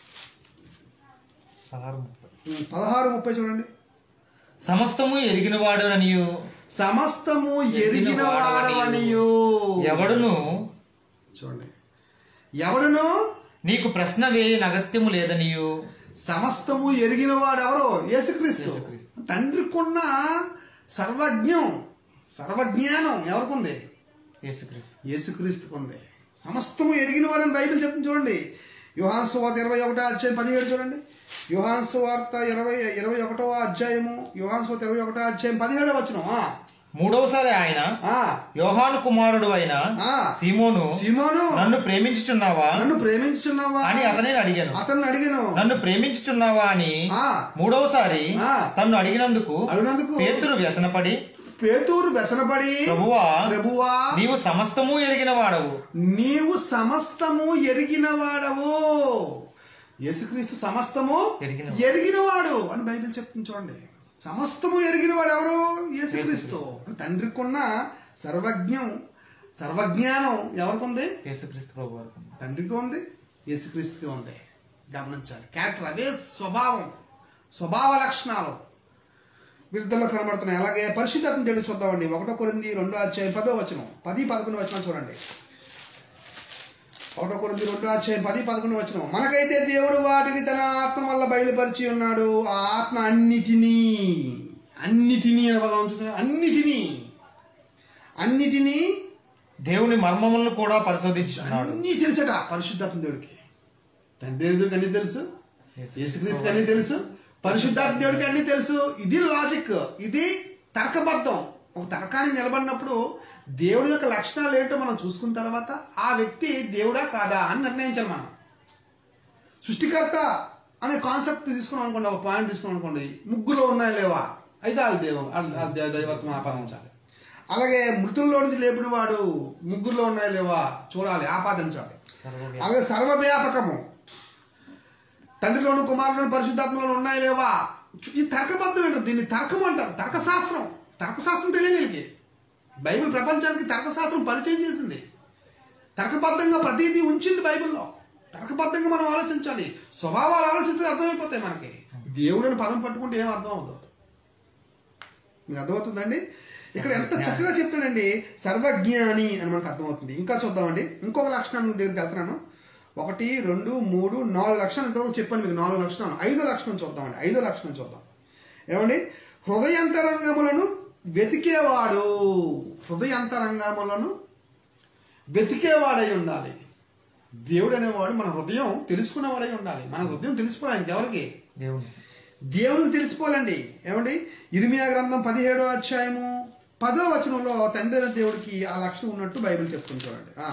పదహారు ముప్పై. ఉమ్, పదహారు ముప్పై చూడండి సమస్తము ఎరిగిన వాడు అనియు సమస్తము ఎరిగిన ఎరిగిన వాడవనియు ఎవడును చూడండి ఎవడును నీకు ప్రశ్న వేయ అగత్యము లేదనియు సమస్తము ఎరిగిన వాడెవరో యేసుక్రీస్తు యేసుక్రీస్తు. తండ్రికున్న సర్వజ్ఞం సర్వజ్ఞానం ఎవరికుంది యేసుక్రీస్తు యేసుక్రీస్తుకు ఉంది సమస్తము ఎరిగిన వాడని బైబిల్ చెప్తుంది చూడండి యోహాన్ సువార్త ఇరవై ఒకటో అధ్యాయం పదిహేడు చూడండి యోహాన్ సువార్త ఇరవై ఇరవై ఒకటో అధ్యాయము యోహాన్ సువార్త ఇరవై ఒకటో అధ్యాయం పదిహేడో వచ్చిన మూడవసారి ఆయన యోహాను కుమారుడు అయిన ఆ. సీమోను సిమోను నన్ను ప్రేమించుచున్నావా నన్ను ప్రేమించున్నావా అని అతనే అడిగాను అతన్ని అడిగాను నన్ను ప్రేమించుచున్నావా అని ఆ. మూడవసారి ఆ. తన్ను అడిగినందుకు అడిగినందుకు పేతురు వ్యసనపడి పేతూరు వ్యసనపడి ప్రభువా ప్రభువా నీవు సమస్తము ఎరిగిన వాడవు నీవు సమస్తము ఎరిగిన వాడవు యేసుక్రీస్తు సమస్తము ఎరిగిన- ఎరిగినవాడు అని బైబిల్ చెప్తుంది చూడండి సమస్తము ఎరిగినవాడు ఎవరు యేసుక్రీస్తు తండ్రికున్న సర్వజ్ఞం సర్వజ్ఞానం ఎవరికి ఉంది యేసుక్రీస్తు ప్రభు వారికి తండ్రికి ఉంది యేసుక్రీస్తుకి ఉంది గమనించాలి క్యారెక్టర్ అదే స్వభావం స్వభావ లక్షణాలు విరుద్ధంలో కనబడుతున్నాయి అలాగే పరిశుద్ధాత్మ దేవుడు చూద్దామండి ఒకటో కొరింది రెండో అధ్యాయం పదో వచనం పది పదకొండు వచనం చూడండి ఒకటో కొరింది రెండో అధ్యాయం పది పదకొండు వచనం మనకైతే దేవుడు వాటిని తన ఆత్మ వల్ల బయలుపరిచి ఉన్నాడు ఆ ఆత్మ అన్నిటినీ అన్నిటినీ అనే పదం చూసారా అన్నిటినీ అన్నిటినీ దేవుని మర్మములను కూడా పరిశోధించున్నాడు అన్నీ తెలుసట పరిశుద్ధాత్మ దేవుడికి తండ్రి దేవుడికి అన్ని తెలుసు యేసుక్రీస్తుకి అన్ని తెలుసు పరిశుద్ధాత్మ దేవుడికి అన్ని తెలుసు ఇది లాజిక్ ఇది తర్కబద్ధం ఒక తర్కానికి నిలబడినప్పుడు దేవుడి యొక్క లక్షణాలు ఏంటో మనం చూసుకున్న తర్వాత ఆ వ్యక్తి దేవుడా కాదా అని నిర్ణయించాలి మనం సృష్టికర్త అనే కాన్సెప్ట్ తీసుకున్నాం అనుకోండి ఒక పాయింట్ తీసుకున్నాం అనుకోండి ముగ్గులో ఉన్నాయా లేవా అయితే అది దేవం అది- అది దే- దైవత్వం ఆపాదించాలి అలాగే మృతుల్లో నుంచి లేపిన వాడు ముగ్గురులో ఉన్నాయా లేవా చూడాలి ఆపాదించాలి సర్వవ్యాపి. అలాగే సర్వవ్యాపకము తండ్రిలోను కుమారులను పరిశుద్ధాత్మలో ఉన్నాయా లేవా చు- ఇది తర్కబద్ధం ఏంటో దీన్ని తర్కం అంటారు తర్కశాస్త్రం తర్కశాస్త్రం తెలియదు వీళ్ళకి బైబిల్ ప్రపంచానికి తర్కశాస్త్రం పరిచయం చేసింది తర్కబద్ధంగా ప్రతిదీ ఉంచింది బైబిల్లో తర్కబద్ధంగా మనం ఆలోచించాలి స్వభావాలు ఆలోచిస్తే అర్థమైపోతాయి మనకి దేవుడు అని పదం పట్టుకుంటే ఏం అర్థం అవుతుంది మీకు అర్థమవుతుందండి ఇక్కడ ఎంత చక్కగా చెప్తాడండి సర్వజ్ఞాని అని మనకు అర్థమవుతుంది ఇంకా చూద్దామండి ఇంకొక లక్షణం దగ్గరికి వెళ్తున్నాను ఒకటి రెండు మూడు నాలుగు లక్షణాలు ఇంతవరకు చెప్పాను మీకు నాలుగు లక్షణాలు ఐదో లక్షణం చూద్దామండి ఐదో లక్షణం చూద్దాం ఏమండి హృదయంతరంగములను వెతికేవాడు హృదయంతరంగములను వెతికేవాడై ఉండాలి దేవుడు అనేవాడు మన హృదయం తెలుసుకునేవాడై ఉండాలి మన హృదయం తెలుసుకోవడానికి ఎవరికి దేవుడు దేవునికి తెలిసిపోవాలండి ఏమండి ఇరిమియా గ్రంథం పదిహేడో అధ్యాయము పదో వచనంలో తండ్రి అయిన దేవుడికి ఆ లక్షణం ఉన్నట్టు బైబిల్ చెప్తుంది చూడండి ఆ,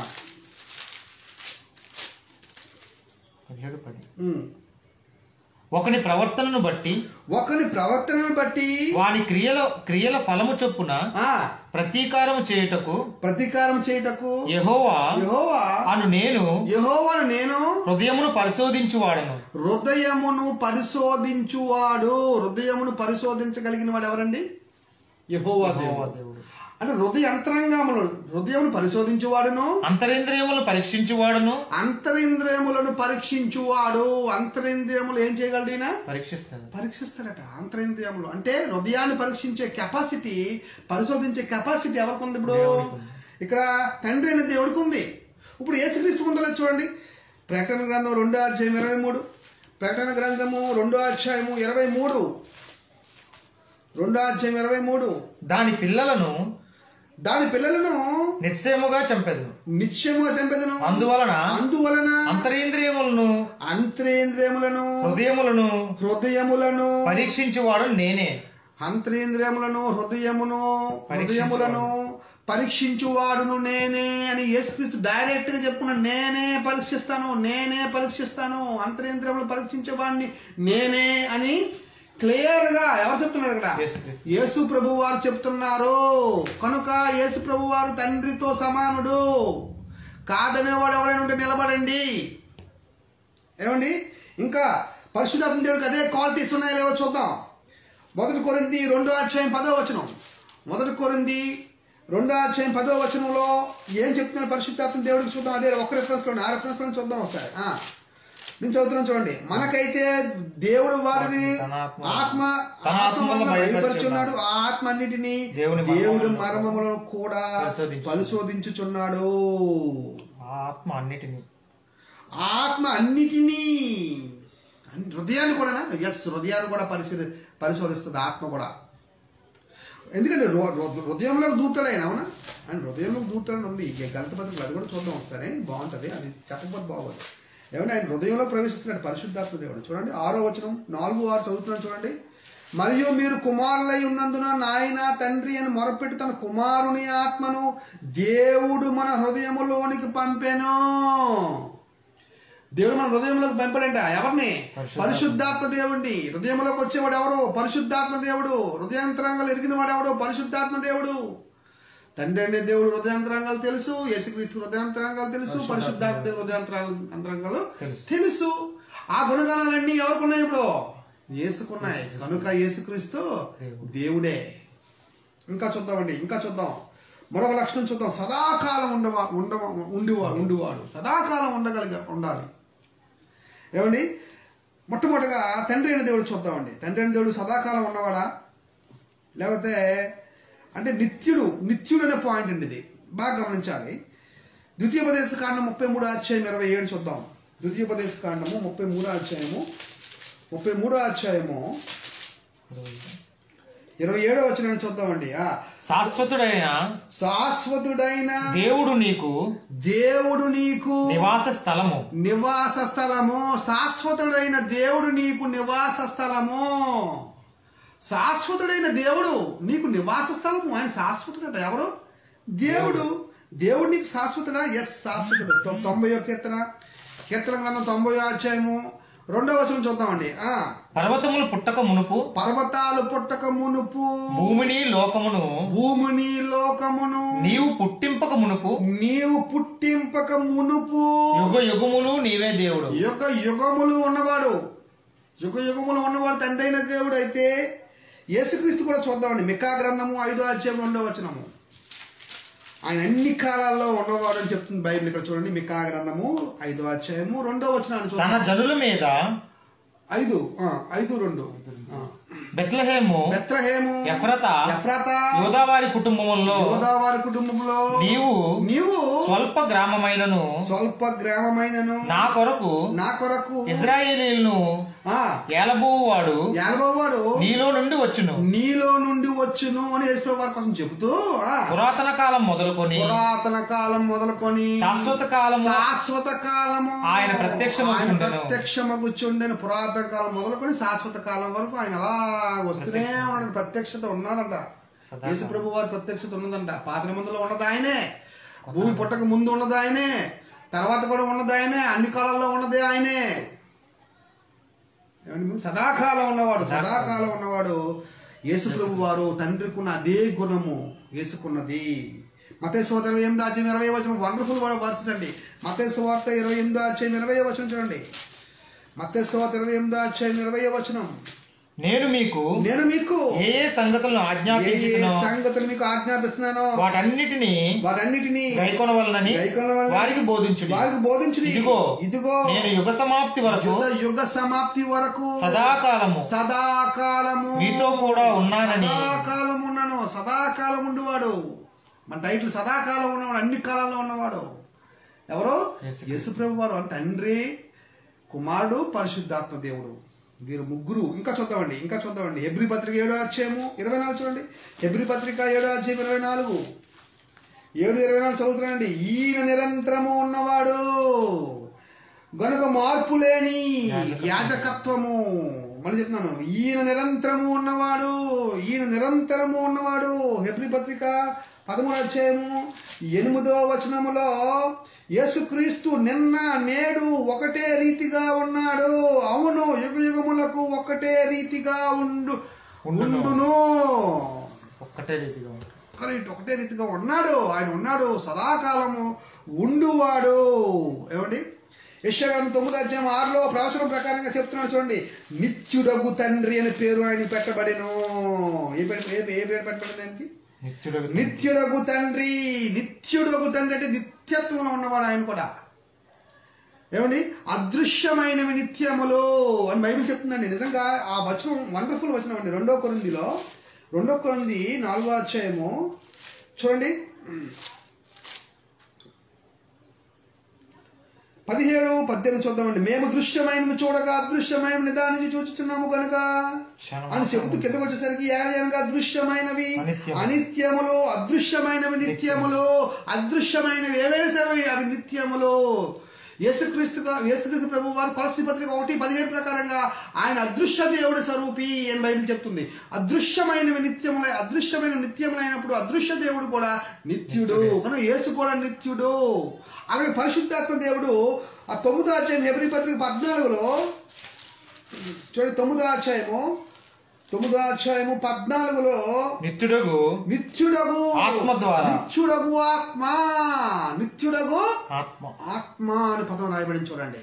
పదిహేడు పది ఉమ్. ఒకని ప్రవర్తనను బట్టి ఒకని ప్రవర్తనను బట్టి వాని క్రియల క్రియల ఫలము చొప్పున ఆ ప్రతీకారం చేయుటకు ప్రతీకారం చేయుటకు యెహోవా యెహోవా అను నేను యెహోవాను నేను హృదయమును పరిశోధించువాడను హృదయమును పరిశోధించువాడు హృదయమును పరిశోధించగలిగిన వాడు ఎవరండి యెహోవా యెహోవా దేవుడు దేవుడు అంటే హృదయ అంతరంగములు హృదయమును పరిశోధించువాడును అంతరేంద్రియములను పరీక్షించువాడును అంతరింద్రియములను పరీక్షించువాడు అంతరింద్రియములు ఏం చేయగలడు ఈయన పరీక్షిస్తాను పరీక్షిస్తారట అంతరింద్రియములు అంటే హృదయాన్ని పరీక్షించే కెపాసిటీ పరిశోధించే కెపాసిటీ ఎవరికి ఉంది ఇప్పుడు ఇక్కడ తండ్రి అయిన దేవుడికి ఉంది ఇప్పుడు యేసుక్రీస్తు ఉందో లేదో చూడండి ప్రకటన గ్రంథం రెండో అధ్యాయం ఇరవై మూడు ప్రకటన గ్రంథము రెండో అధ్యాయము ఇరవై మూడు రెండో అధ్యాయం ఇరవై మూడు దాని పిల్లలను దాని పిల్లలను నిశ్చయముగా చంపెదను నిశ్చయముగా చంపెదను అందువలన అందువలన అంతరేంద్రియములను అంతరేంద్రియములను హృదయములను హృదయములను పరీక్షించువాడు నేనే అంతరేంద్రియములను హృదయమును హృదయములను పరీక్షించువాడును నేనే అని యేసుక్రీస్తు డైరెక్ట్ గా చెప్పుకున్న నేనే పరీక్షిస్తాను నేనే పరీక్షిస్తాను అంతరేంద్రియములు పరీక్షించేవాడిని నేనే అని క్లియర్ గా ఎవరు చెప్తున్నారు ఇక్కడ యేసుక్రీస్తు. యేసు ప్రభు వారు చెప్తున్నారు కనుక యేసు ప్రభు వారు తండ్రితో సమానుడు కాదనేవాడు ఎవరైనా ఉంటే నిలబడండి ఏమండి ఇంకా పరిశుధాత్మ దేవుడికి అదే క్వాలిటీస్ ఉన్నాయో లేవో చూద్దాం మొదటి కొరింది రెండో అధ్యాయం పదో వచనం మొదటి కొరింది రెండో అధ్యాయం పదో వచనంలో ఏం చెప్తున్నారు పరిశుద్ధాత్మ దేవుడికి చూద్దాం అదే ఒక రెఫరెన్స్లో ఆ రెఫరెన్స్లో చూద్దాం ఒకసారి ఆ. నేను చదువుతున్నాను చూడండి మనకైతే దేవుడు వారిని తన ఆత్మ- ఆత్మ తన ఆత్మ ఆత్మ వలన వలన బయలుపరుచున్నాడు ఆ ఆత్మ అన్నిటిని దేవుని దేవుడు మర్మములను మర్మములను కూడా పరిశోధించు. పరిశోధించుచున్నాడు ఆ ఆత్మ అన్నిటిని ఆ ఆత్మ అన్నిటినీ అన్ని- హృదయాన్ని కూడా ఎస్ హృదయాన్ని కూడా పరిశీలి పరిశోధిస్తుంది ఆత్మ కూడా ఎందుకంటే హృ- హృ- హృదయంలోకి దూతాడు ఆయన అవునా ఆయన హృదయంలోకి దూతాడని ఉంది ఈ గణిత పత్రికలు అది కూడా చూద్దాం ఒకసారి బాగుంటుంది అది చెప్పకపోతే బాగోదు ఏమంటే ఆయన హృదయంలో ప్రవేశిస్తున్నాడు పరిశుద్ధాత్మ దేవుడు చూడండి ఆరో వచనం నాలుగు ఆరు చదువుతున్నాను చూడండి మరియు మీరు కుమారులై ఉన్నందున నాయన తండ్రి అని మొరపెట్టి తన కుమారుని ఆత్మను దేవుడు మన హృదయములోనికి పంపెను దేవుడు మన హృదయంలోకి పంపాడంట ఎవరిని పరిశుద్ధాత్మ. పరిశుద్ధాత్మ దేవుడిని హృదయంలోకి వచ్చేవాడు ఎవరు పరిశుద్ధాత్మ దేవుడు హృదయాంతరంగాలు ఎరిగిన వాడు ఎవడు పరిశుద్ధాత్మ దేవుడు తండ్రి అనే దేవుడు హృదయాంతరంగాలు తెలుసు యేసుక్రీస్తు హృదయాంతరంగాలు తెలుసు పరిశుద్ధాత్మ దేవుడు హృదయాంతరాలు అంతరంగాలు తెలుసు. తెలుసు ఆ గుణగణాలన్నీ ఎవరికున్నాయి ఇప్పుడు యేసుకున్నాయి కనుక యేసుక్రీస్తు దేవుడే ఇంకా చూద్దామండి ఇంకా చూద్దాం మరొక లక్షణం చూద్దాం సదాకాలం ఉండవా ఉండవ ఉండివాడు ఉండివాడు సదాకాలం ఉండగలిగా ఉండాలి ఏమండి మొట్టమొదటిగా తండ్రి అయిన దేవుడు చూద్దామండి తండ్రి అయిన దేవుడు సదాకాలం ఉన్నవాడా లేకపోతే అంటే నిత్యుడు నిత్యుడు అనే పాయింట్ అండి ఇది బాగా గమనించాలి ద్వితీయోపదేశ కాండం ముప్పై మూడో అధ్యాయం ఇరవై ఏడు చూద్దాం ద్వితీయోపదేశ కాండము ముప్పై మూడో అధ్యాయము ముప్పై మూడో అధ్యాయము ఇరవై ఏడో వచ్చిన చూద్దామండి ఆ, శాశ్వతుడైన శాశ్వతుడైన దేవుడు నీకు దేవుడు నీకు నివాస స్థలము నివాస స్థలము శాశ్వతుడైన దేవుడు నీకు నివాస స్థలము శాశ్వతుడైన దేవుడు నీకు నివాస స్థలము ఆయన శాశ్వతుడట ఎవరు దేవుడు దేవుడు నీకు శాశ్వతుడా ఎస్ శాశ్వతుడు తొ- తొంభై కీర్తన కీర్తన గ్రంథం తొంభై అధ్యాయము రెండో వచనం చూద్దామండి ఆ పర్వతములు పుట్టక మునుపు పర్వతాలు పుట్టక మునుపు భూమిని లోకమును భూమిని లోకమును నీవు పుట్టింపక మునుపు నీవు పుట్టింపక మునుపు యుగ యుగములు నీవే దేవుడు యుగ యుగములు ఉన్నవాడు యుగ యుగములు ఉన్నవాడు తండ్రి అయిన దేవుడు అయితే యేసుక్రీస్తు కూడా చూద్దామండి మికా గ్రంథము ఐదో అధ్యాయం రెండో వచనము ఆయన అన్ని కాలాల్లో ఉన్నవాడు అని చెప్తుంది బైబిల్ ఇక్కడ చూడండి మికా గ్రంథము ఐదో అధ్యాయము రెండో వచనాన్ని తన చూడండి జనుల మీద ఐదు ఆ, ఐదు రెండు ఆ. బెత్లహేము బెత్లహేము ఎఫ్రత ఎఫ్రాత యోదావారి కుటుంబములో గోదావరి కుటుంబంలో నీవు నీవు స్వల్ప గ్రామమైనను స్వల్ప గ్రామమైనను నా కొరకు నా కొరకు ఇజ్రాయేలీలను ఆ ఏలబోవాడు యానబోవాడు నీలో నుండి వచ్చును నీలో నుండి వచ్చును అని యేసు వారి కోసం చెబుతూ ఆ, పురాతన కాలం మొదలుకొని పురాతన కాలం మొదలుకొని శాశ్వత కాలము శాశ్వత కాలము ఆయన ప్రత్యక్షమగుచుండెను. ఆయన ప్రత్యక్షమగుచుండెను పురాతన కాలం మొదలుకొని శాశ్వత కాలం వరకు ఆయన అలా వస్తూనే ఉన్నాడు ప్రత్యక్షత ఉన్నాడంట యేసు ప్రభు వారి ప్రత్యక్షత ఉన్నదంట పాత నిబంధనలో ఉన్నది ఆయనే భూమి పుట్టక ముందు ఉన్నది ఆయనే తర్వాత కూడా ఉన్నది ఆయనే అన్ని కాలాల్లో ఉన్నది ఆయనే ఏమండి? సదాకాలం ఉన్నవాడు సదాకాలం ఉన్నవాడు యేసు ప్రభు వారు తండ్రికున్న అదే గుణము యేసుకున్నది మతే సోత ఇరవై ఎనిమిది అధ్యాయం ఇరవై వచనం వండర్ఫుల్ వర్సెస్ అండి మతే సువార్త ఇరవై ఎనిమిది అధ్యాయం ఇరవై వచనం చూడండి మతే సువార్త ఇరవై ఎనిమిది అధ్యాయం ఇరవై వచనం నేను మీకు నేను మీకు ఏ ఏ సంగతులను ఏ ఏ ఆజ్ఞాపించుకున్నాను సంగతులు మీకు ఆజ్ఞాపిస్తున్నానో వాటన్నిటిని వాటన్నిటినీ గైకొనవలనని గైకొనవలనని వారికి బోధించుడి వారికి బోధించుడి ఇదిగో ఇదిగో నేను యుగ సమాప్తి వరకు యుగ యుగ సమాప్తి వరకు సదాకాలము సదాకాలము మీతో కూడా ఉన్నానని సదాకాలం ఉన్నాను సదాకాలం ఉండేవాడు మన టైటిల్ సదాకాలం ఉన్నవాడు అన్ని కాలాల్లో ఉన్నవాడు ఎవరు యేసుప్రభు వారు తండ్రి కుమారుడు పరిశుద్ధాత్మ దేవుడు వీరు ముగ్గురు ఇంకా చూద్దామండి ఇంకా చూద్దామండి ఎబ్రి పత్రిక ఏడో అధ్యాయము ఇరవై నాలుగు చూడండి ఎబ్రి పత్రిక ఏడో అధ్యాయం ఇరవై నాలుగు ఏడు ఇరవై నాలుగు చదువుతున్నాండి ఈయన నిరంతరము ఉన్నవాడు గనుక మార్పు లేని యాజకత్వము మళ్ళీ చెప్తున్నాను ఈయన నిరంతరము ఉన్నవాడు ఈయన నిరంతరము ఉన్నవాడు హెబ్రి పత్రిక పదమూడు అధ్యాయము ఎనిమిదో వచనములో యేసుక్రీస్తు నిన్న నేడు ఒకటే రీతిగా ఉన్నాడు అవును యుగ యుగములకు ఒకటే రీతిగా ఉండు ఉండును ఒక్కటే రీతిగా ఉంటుంది ఒక్కరి ఒకటే రీతిగా ఉన్నాడు ఆయన ఉన్నాడు సదాకాలము ఉండువాడు ఏమండి యశ్వగాను తొమ్మిది అధ్యాయం ఆరులో ప్రవచనం ప్రకారంగా చెప్తున్నాడు చూడండి నిత్యుడగు తండ్రి అని పేరు ఆయన పెట్టబడిను ఏ పేరు ఏ ఏ పేరు పెట్టబడింది ఆయనకి నిత్యుడు నిత్యుడగు తండ్రి నిత్యుడగు తండ్రి అంటే నిత్యత్వంలో ఉన్నవాడు ఆయన కూడా ఏమండి అదృశ్యమైనవి నిత్యములు అని బైబిల్ చెప్తుందండి నిజంగా ఆ వచనం వండర్ఫుల్ వచనం అండి రెండో కొరిందిలో రెండో కొరింది నాలుగో అధ్యాయము చూడండి పదిహేడు పద్దెనిమిది చూద్దామండి మేము దృశ్యమైనవి చూడగా అదృశ్యమైన నిదానించి చూచుచున్నాము కనుక అని చెబుతూ కిందకు వచ్చేసరికి ఏలయనగా అదృశ్యమైనవి అనిత్యము. అనిత్యములు అదృశ్యమైనవి నిత్యములు అదృశ్యమైనవి ఏవైనా సరే అవి నిత్యములు యేసుక్రీస్తుగా యేసుక్రీస్తు ప్రభు వారు పలసి పత్రిక ఒకటి పదిహేను ప్రకారంగా ఆయన అదృశ్య దేవుడి స్వరూపి అని బైబిల్ చెప్తుంది అదృశ్యమైనవి నిత్యములై అదృశ్యమైన నిత్యములైనప్పుడు అదృశ్య దేవుడు కూడా నిత్యుడు కనుక యేసు కూడా నిత్యుడు అలాగే పరిశుద్ధాత్మ దేవుడు ఆ తొమ్మిదో అధ్యాయం హెబ్రి పత్రిక పద్నాలుగులో చూడండి తొమ్మిదో అధ్యాయము తొమ్మిదో అధ్యాయము పద్నాలుగులో నిత్యుడగు నిత్యుడగు ఆత్మ ద్వారా. నిత్యుడగు ఆత్మ నిత్యుడగు ఆత్మ ఆత్మ అని పదం రాయబడింది చూడండి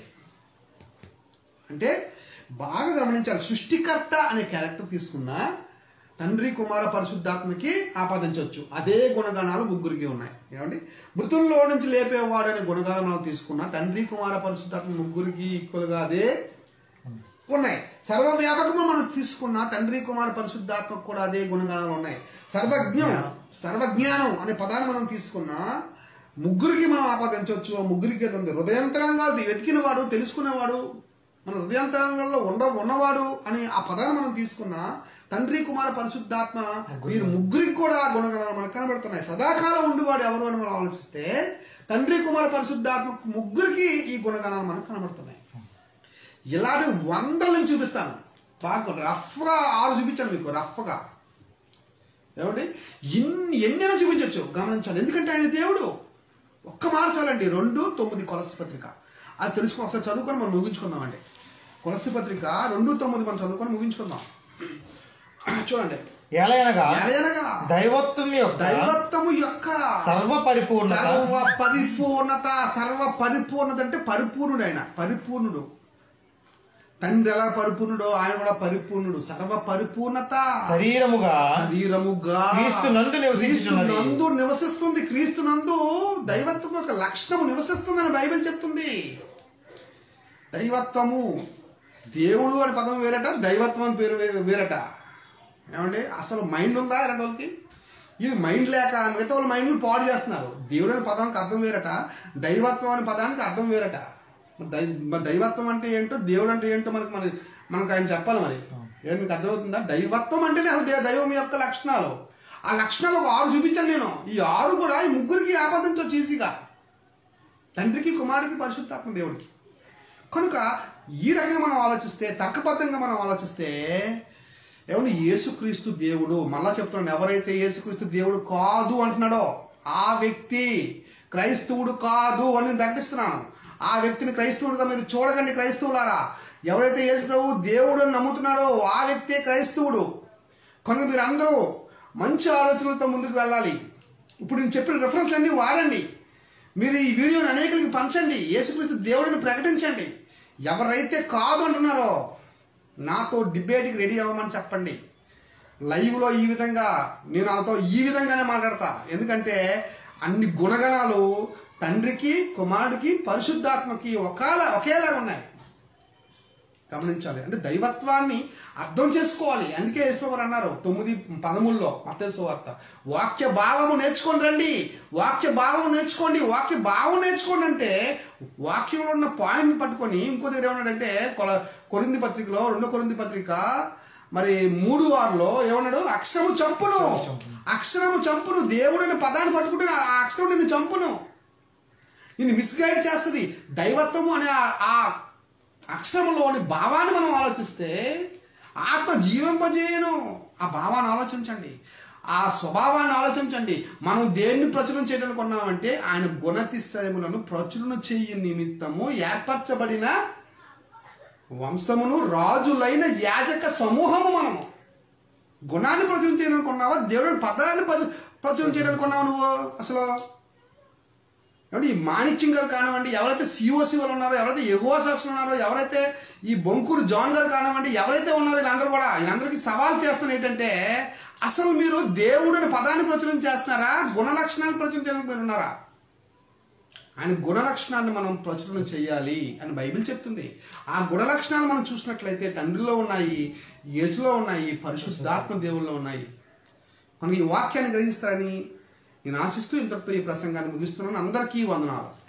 అంటే బాగా గమనించాలి సృష్టికర్త అనే క్యారెక్టర్ తీసుకున్నా తండ్రి కుమార పరిశుద్ధాత్మకి ఆపాదించవచ్చు అదే గుణగణాలు ముగ్గురికి ఉన్నాయి ఏమండి మృతుల్లో నుంచి లేపేవాడు అనే గుణగానం మనం తీసుకున్నా తండ్రి కుమార పరిశుద్ధాత్మ ముగ్గురికి ఈక్వల్గా అదే ఉన్నాయి సర్వవ్యాపకము మనం తీసుకున్న తండ్రి కుమార పరిశుద్ధాత్మకు కూడా అదే గుణగణాలు ఉన్నాయి సర్వజ్ఞం సర్వజ్ఞానం అనే పదాన్ని మనం తీసుకున్నా ముగ్గురికి మనం ఆపాదించవచ్చు ఆ ముగ్గురికి ఏదో ఉంది హృదయంతరంగాలు వెతికిన వాడు తెలుసుకునేవాడు మన హృదయాంతరంగంలో ఉండ ఉన్నవాడు అని ఆ పదాన్ని మనం తీసుకున్నా తండ్రి కుమార పరిశుద్ధాత్మ వీరు ముగ్గురికి కూడా ఆ గుణగణాలు మనకు కనబడుతున్నాయి సదాకాలం ఉండివాడు ఎవరు అని మనం ఆలోచిస్తే తండ్రి కుమార పరిశుద్ధాత్మ ముగ్గురికి ఈ గుణగణాలు మనకు కనబడుతున్నాయి ఇలాంటి వందలను చూపిస్తాను బాగా రఫ్గా ఆరు చూపించాను మీకు రఫ్గా ఏమండి ఇన్ని ఎన్నైనా చూపించవచ్చు గమనించాలి ఎందుకంటే ఆయన దేవుడు ఒక్క మార్చాలండి రెండు తొమ్మిది కొలసి పత్రిక అది తెలుసుకుని ఒకసారి చదువుకొని మనం ముగించుకుందామండి కొలసి పత్రిక రెండు తొమ్మిది మనం చదువుకొని ముగించుకుందాం చూడండి ఎలయనగా ఎలయనగా దైవత్వం యొక్క దైవత్వము యొక్క సర్వ పరిపూర్ణత సర్వ పరిపూర్ణత సర్వ పరిపూర్ణత అంటే పరిపూర్ణుడు ఆయన పరిపూర్ణుడు తండ్రి ఎలా పరిపూర్ణుడో ఆయన కూడా పరిపూర్ణుడు సర్వ పరిపూర్ణత శరీరముగా శరీరముగా క్రీస్తునందు నివసించుచున్నది. క్రీస్తునందు నివసిస్తుంది క్రీస్తునందు దైవత్వం యొక్క లక్షణము నివసిస్తుందని బైబిల్ చెప్తుంది దైవత్వము దేవుడు అనే పదం వేరట దైవత్వం అని పేరు వే- వేరట ఏమండి అసలు మైండ్ ఉందా రెండు వాళ్ళకి ఇది మైండ్ లేక మిగతా వాళ్ళ మైండ్ని పాడు చేస్తున్నారు దేవుడు అనే పదానికి అర్థం వేరట దైవత్వం అనే పదానికి అర్థం వేరట మరి దై మరి దైవత్వం అంటే ఏంటో దేవుడు అంటే ఏంటో మనకి మన మనకు ఆయన చెప్పాలి మరి ఏంటి మీకు అర్థమవుతుందా దైవత్వం అంటేనే అసలు దే- దైవం యొక్క లక్షణాలు ఆ లక్షణాలు ఒక ఆరు చూపించాను నేను ఈ ఆరు కూడా ఈ ముగ్గురికి ఆపాదించవచ్చు ఈజీగా తండ్రికి కుమారుడికి పరిశుద్ధాత్మ దేవుడికి కనుక ఈ రకంగా మనం ఆలోచిస్తే తర్కబద్ధంగా మనం ఆలోచిస్తే ఏమండి యేసుక్రీస్తు దేవుడు మళ్ళా చెప్తున్నాను ఎవరైతే యేసుక్రీస్తు దేవుడు కాదు అంటున్నాడో ఆ వ్యక్తి క్రైస్తవుడు కాదు అని నేను ప్రకటిస్తున్నాను ఆ వ్యక్తిని క్రైస్తవుడుగా మీరు చూడకండి క్రైస్తవులారా ఎవరైతే యేసు ప్రభు దేవుడు అని నమ్ముతున్నాడో ఆ వ్యక్తే క్రైస్తవుడు కనుక మీరు అందరూ మంచి ఆలోచనలతో ముందుకు వెళ్ళాలి ఇప్పుడు నేను చెప్పిన రెఫరెన్స్లన్నీ వాడండి మీరు ఈ వీడియోని అనేకలకి పంచండి యేసుక్రీస్తు దేవుడిని ప్రకటించండి ఎవరైతే కాదు అంటున్నారో నాతో డిబేట్కి రెడీ అవ్వమని చెప్పండి లైవ్లో ఈ విధంగా నేను నాతో ఈ విధంగానే మాట్లాడతా ఎందుకంటే అన్ని గుణగణాలు తండ్రికి కుమారుడికి పరిశుద్ధాత్మకి ఒకేలా ఒకేలాగా ఉన్నాయి గమనించాలి అంటే దైవత్వాన్ని అర్థం చేసుకోవాలి అందుకే యేసుప్రభు అన్నారు తొమ్మిది పదముల్లో మతేసు వార్త వాక్య భావము నేర్చుకొని రండి వాక్య భావం నేర్చుకోండి వాక్య భావం నేర్చుకోండి అంటే వాక్యంలో ఉన్న పాయింట్ని పట్టుకొని ఇంకో దగ్గర ఏమన్నాడంటే కొల కొరింది పత్రికలో రెండో కొరింది పత్రిక మరి మూడు వారిలో ఏమన్నాడు అక్షరము చంపును అక్షరము చంపును దేవుడు అనే పదాన్ని పట్టుకుంటే ఆ అక్షరం నిన్ను చంపును నిన్ను మిస్గైడ్ చేస్తుంది దైవత్వము అనే ఆ- ఆ అక్షరంలోని భావాన్ని మనం ఆలోచిస్తే ఆత్మ జీవింపజేయను ఆ భావాన్ని ఆలోచించండి ఆ స్వభావాన్ని ఆలోచించండి మనం దేన్ని ప్రచురణ చేయడానికి ఉన్నామంటే ఆయన గుణతిశయములను ప్రచురణ చెయ్యి నిమిత్తము ఏర్పరచబడిన వంశమును రాజులైన యాజక సమూహము మనము గుణాన్ని ప్రచురణ చేయడానికి ఉన్నావా దేవుడి పదాన్ని ప్రచు- ప్రచురణ చేయడానికి ఉన్నావా నువ్వు అసలు ఏమంటే ఈ మాణిక్యం గారు కానివ్వండి ఎవరైతే సిఓసి వాళ్ళు ఉన్నారో ఎవరైతే ఎగువ సాక్షులు ఉన్నారో ఎవరైతే ఈ బొంకూరు జాన్ గారు కానివ్వండి ఎవరైతే ఉన్నారో వీళ్ళందరూ కూడా వీళ్ళందరికీ సవాల్ చేస్తున్న ఏంటంటే అసలు మీరు దేవుడు అనే పదాన్ని ప్రచురణ చేస్తున్నారా గుణ లక్షణాలు ప్రచురణ చేయడానికి మీరు ఉన్నారా ఆయన గుణ లక్షణాన్ని మనం ప్రచురణ చేయాలి అని బైబిల్ చెప్తుంది ఆ గుణ లక్షణాలు మనం చూసినట్లయితే తండ్రిలో ఉన్నాయి యేసులో ఉన్నాయి పరిశుద్ధాత్మ దేవుల్లో ఉన్నాయి మనకి ఈ వాక్యాన్ని గ్రహిస్తారని నేను ఆశిస్తూ ఇంతటితో ఈ ప్రసంగాన్ని ముగిస్తున్నాను అందరికీ వందనాలు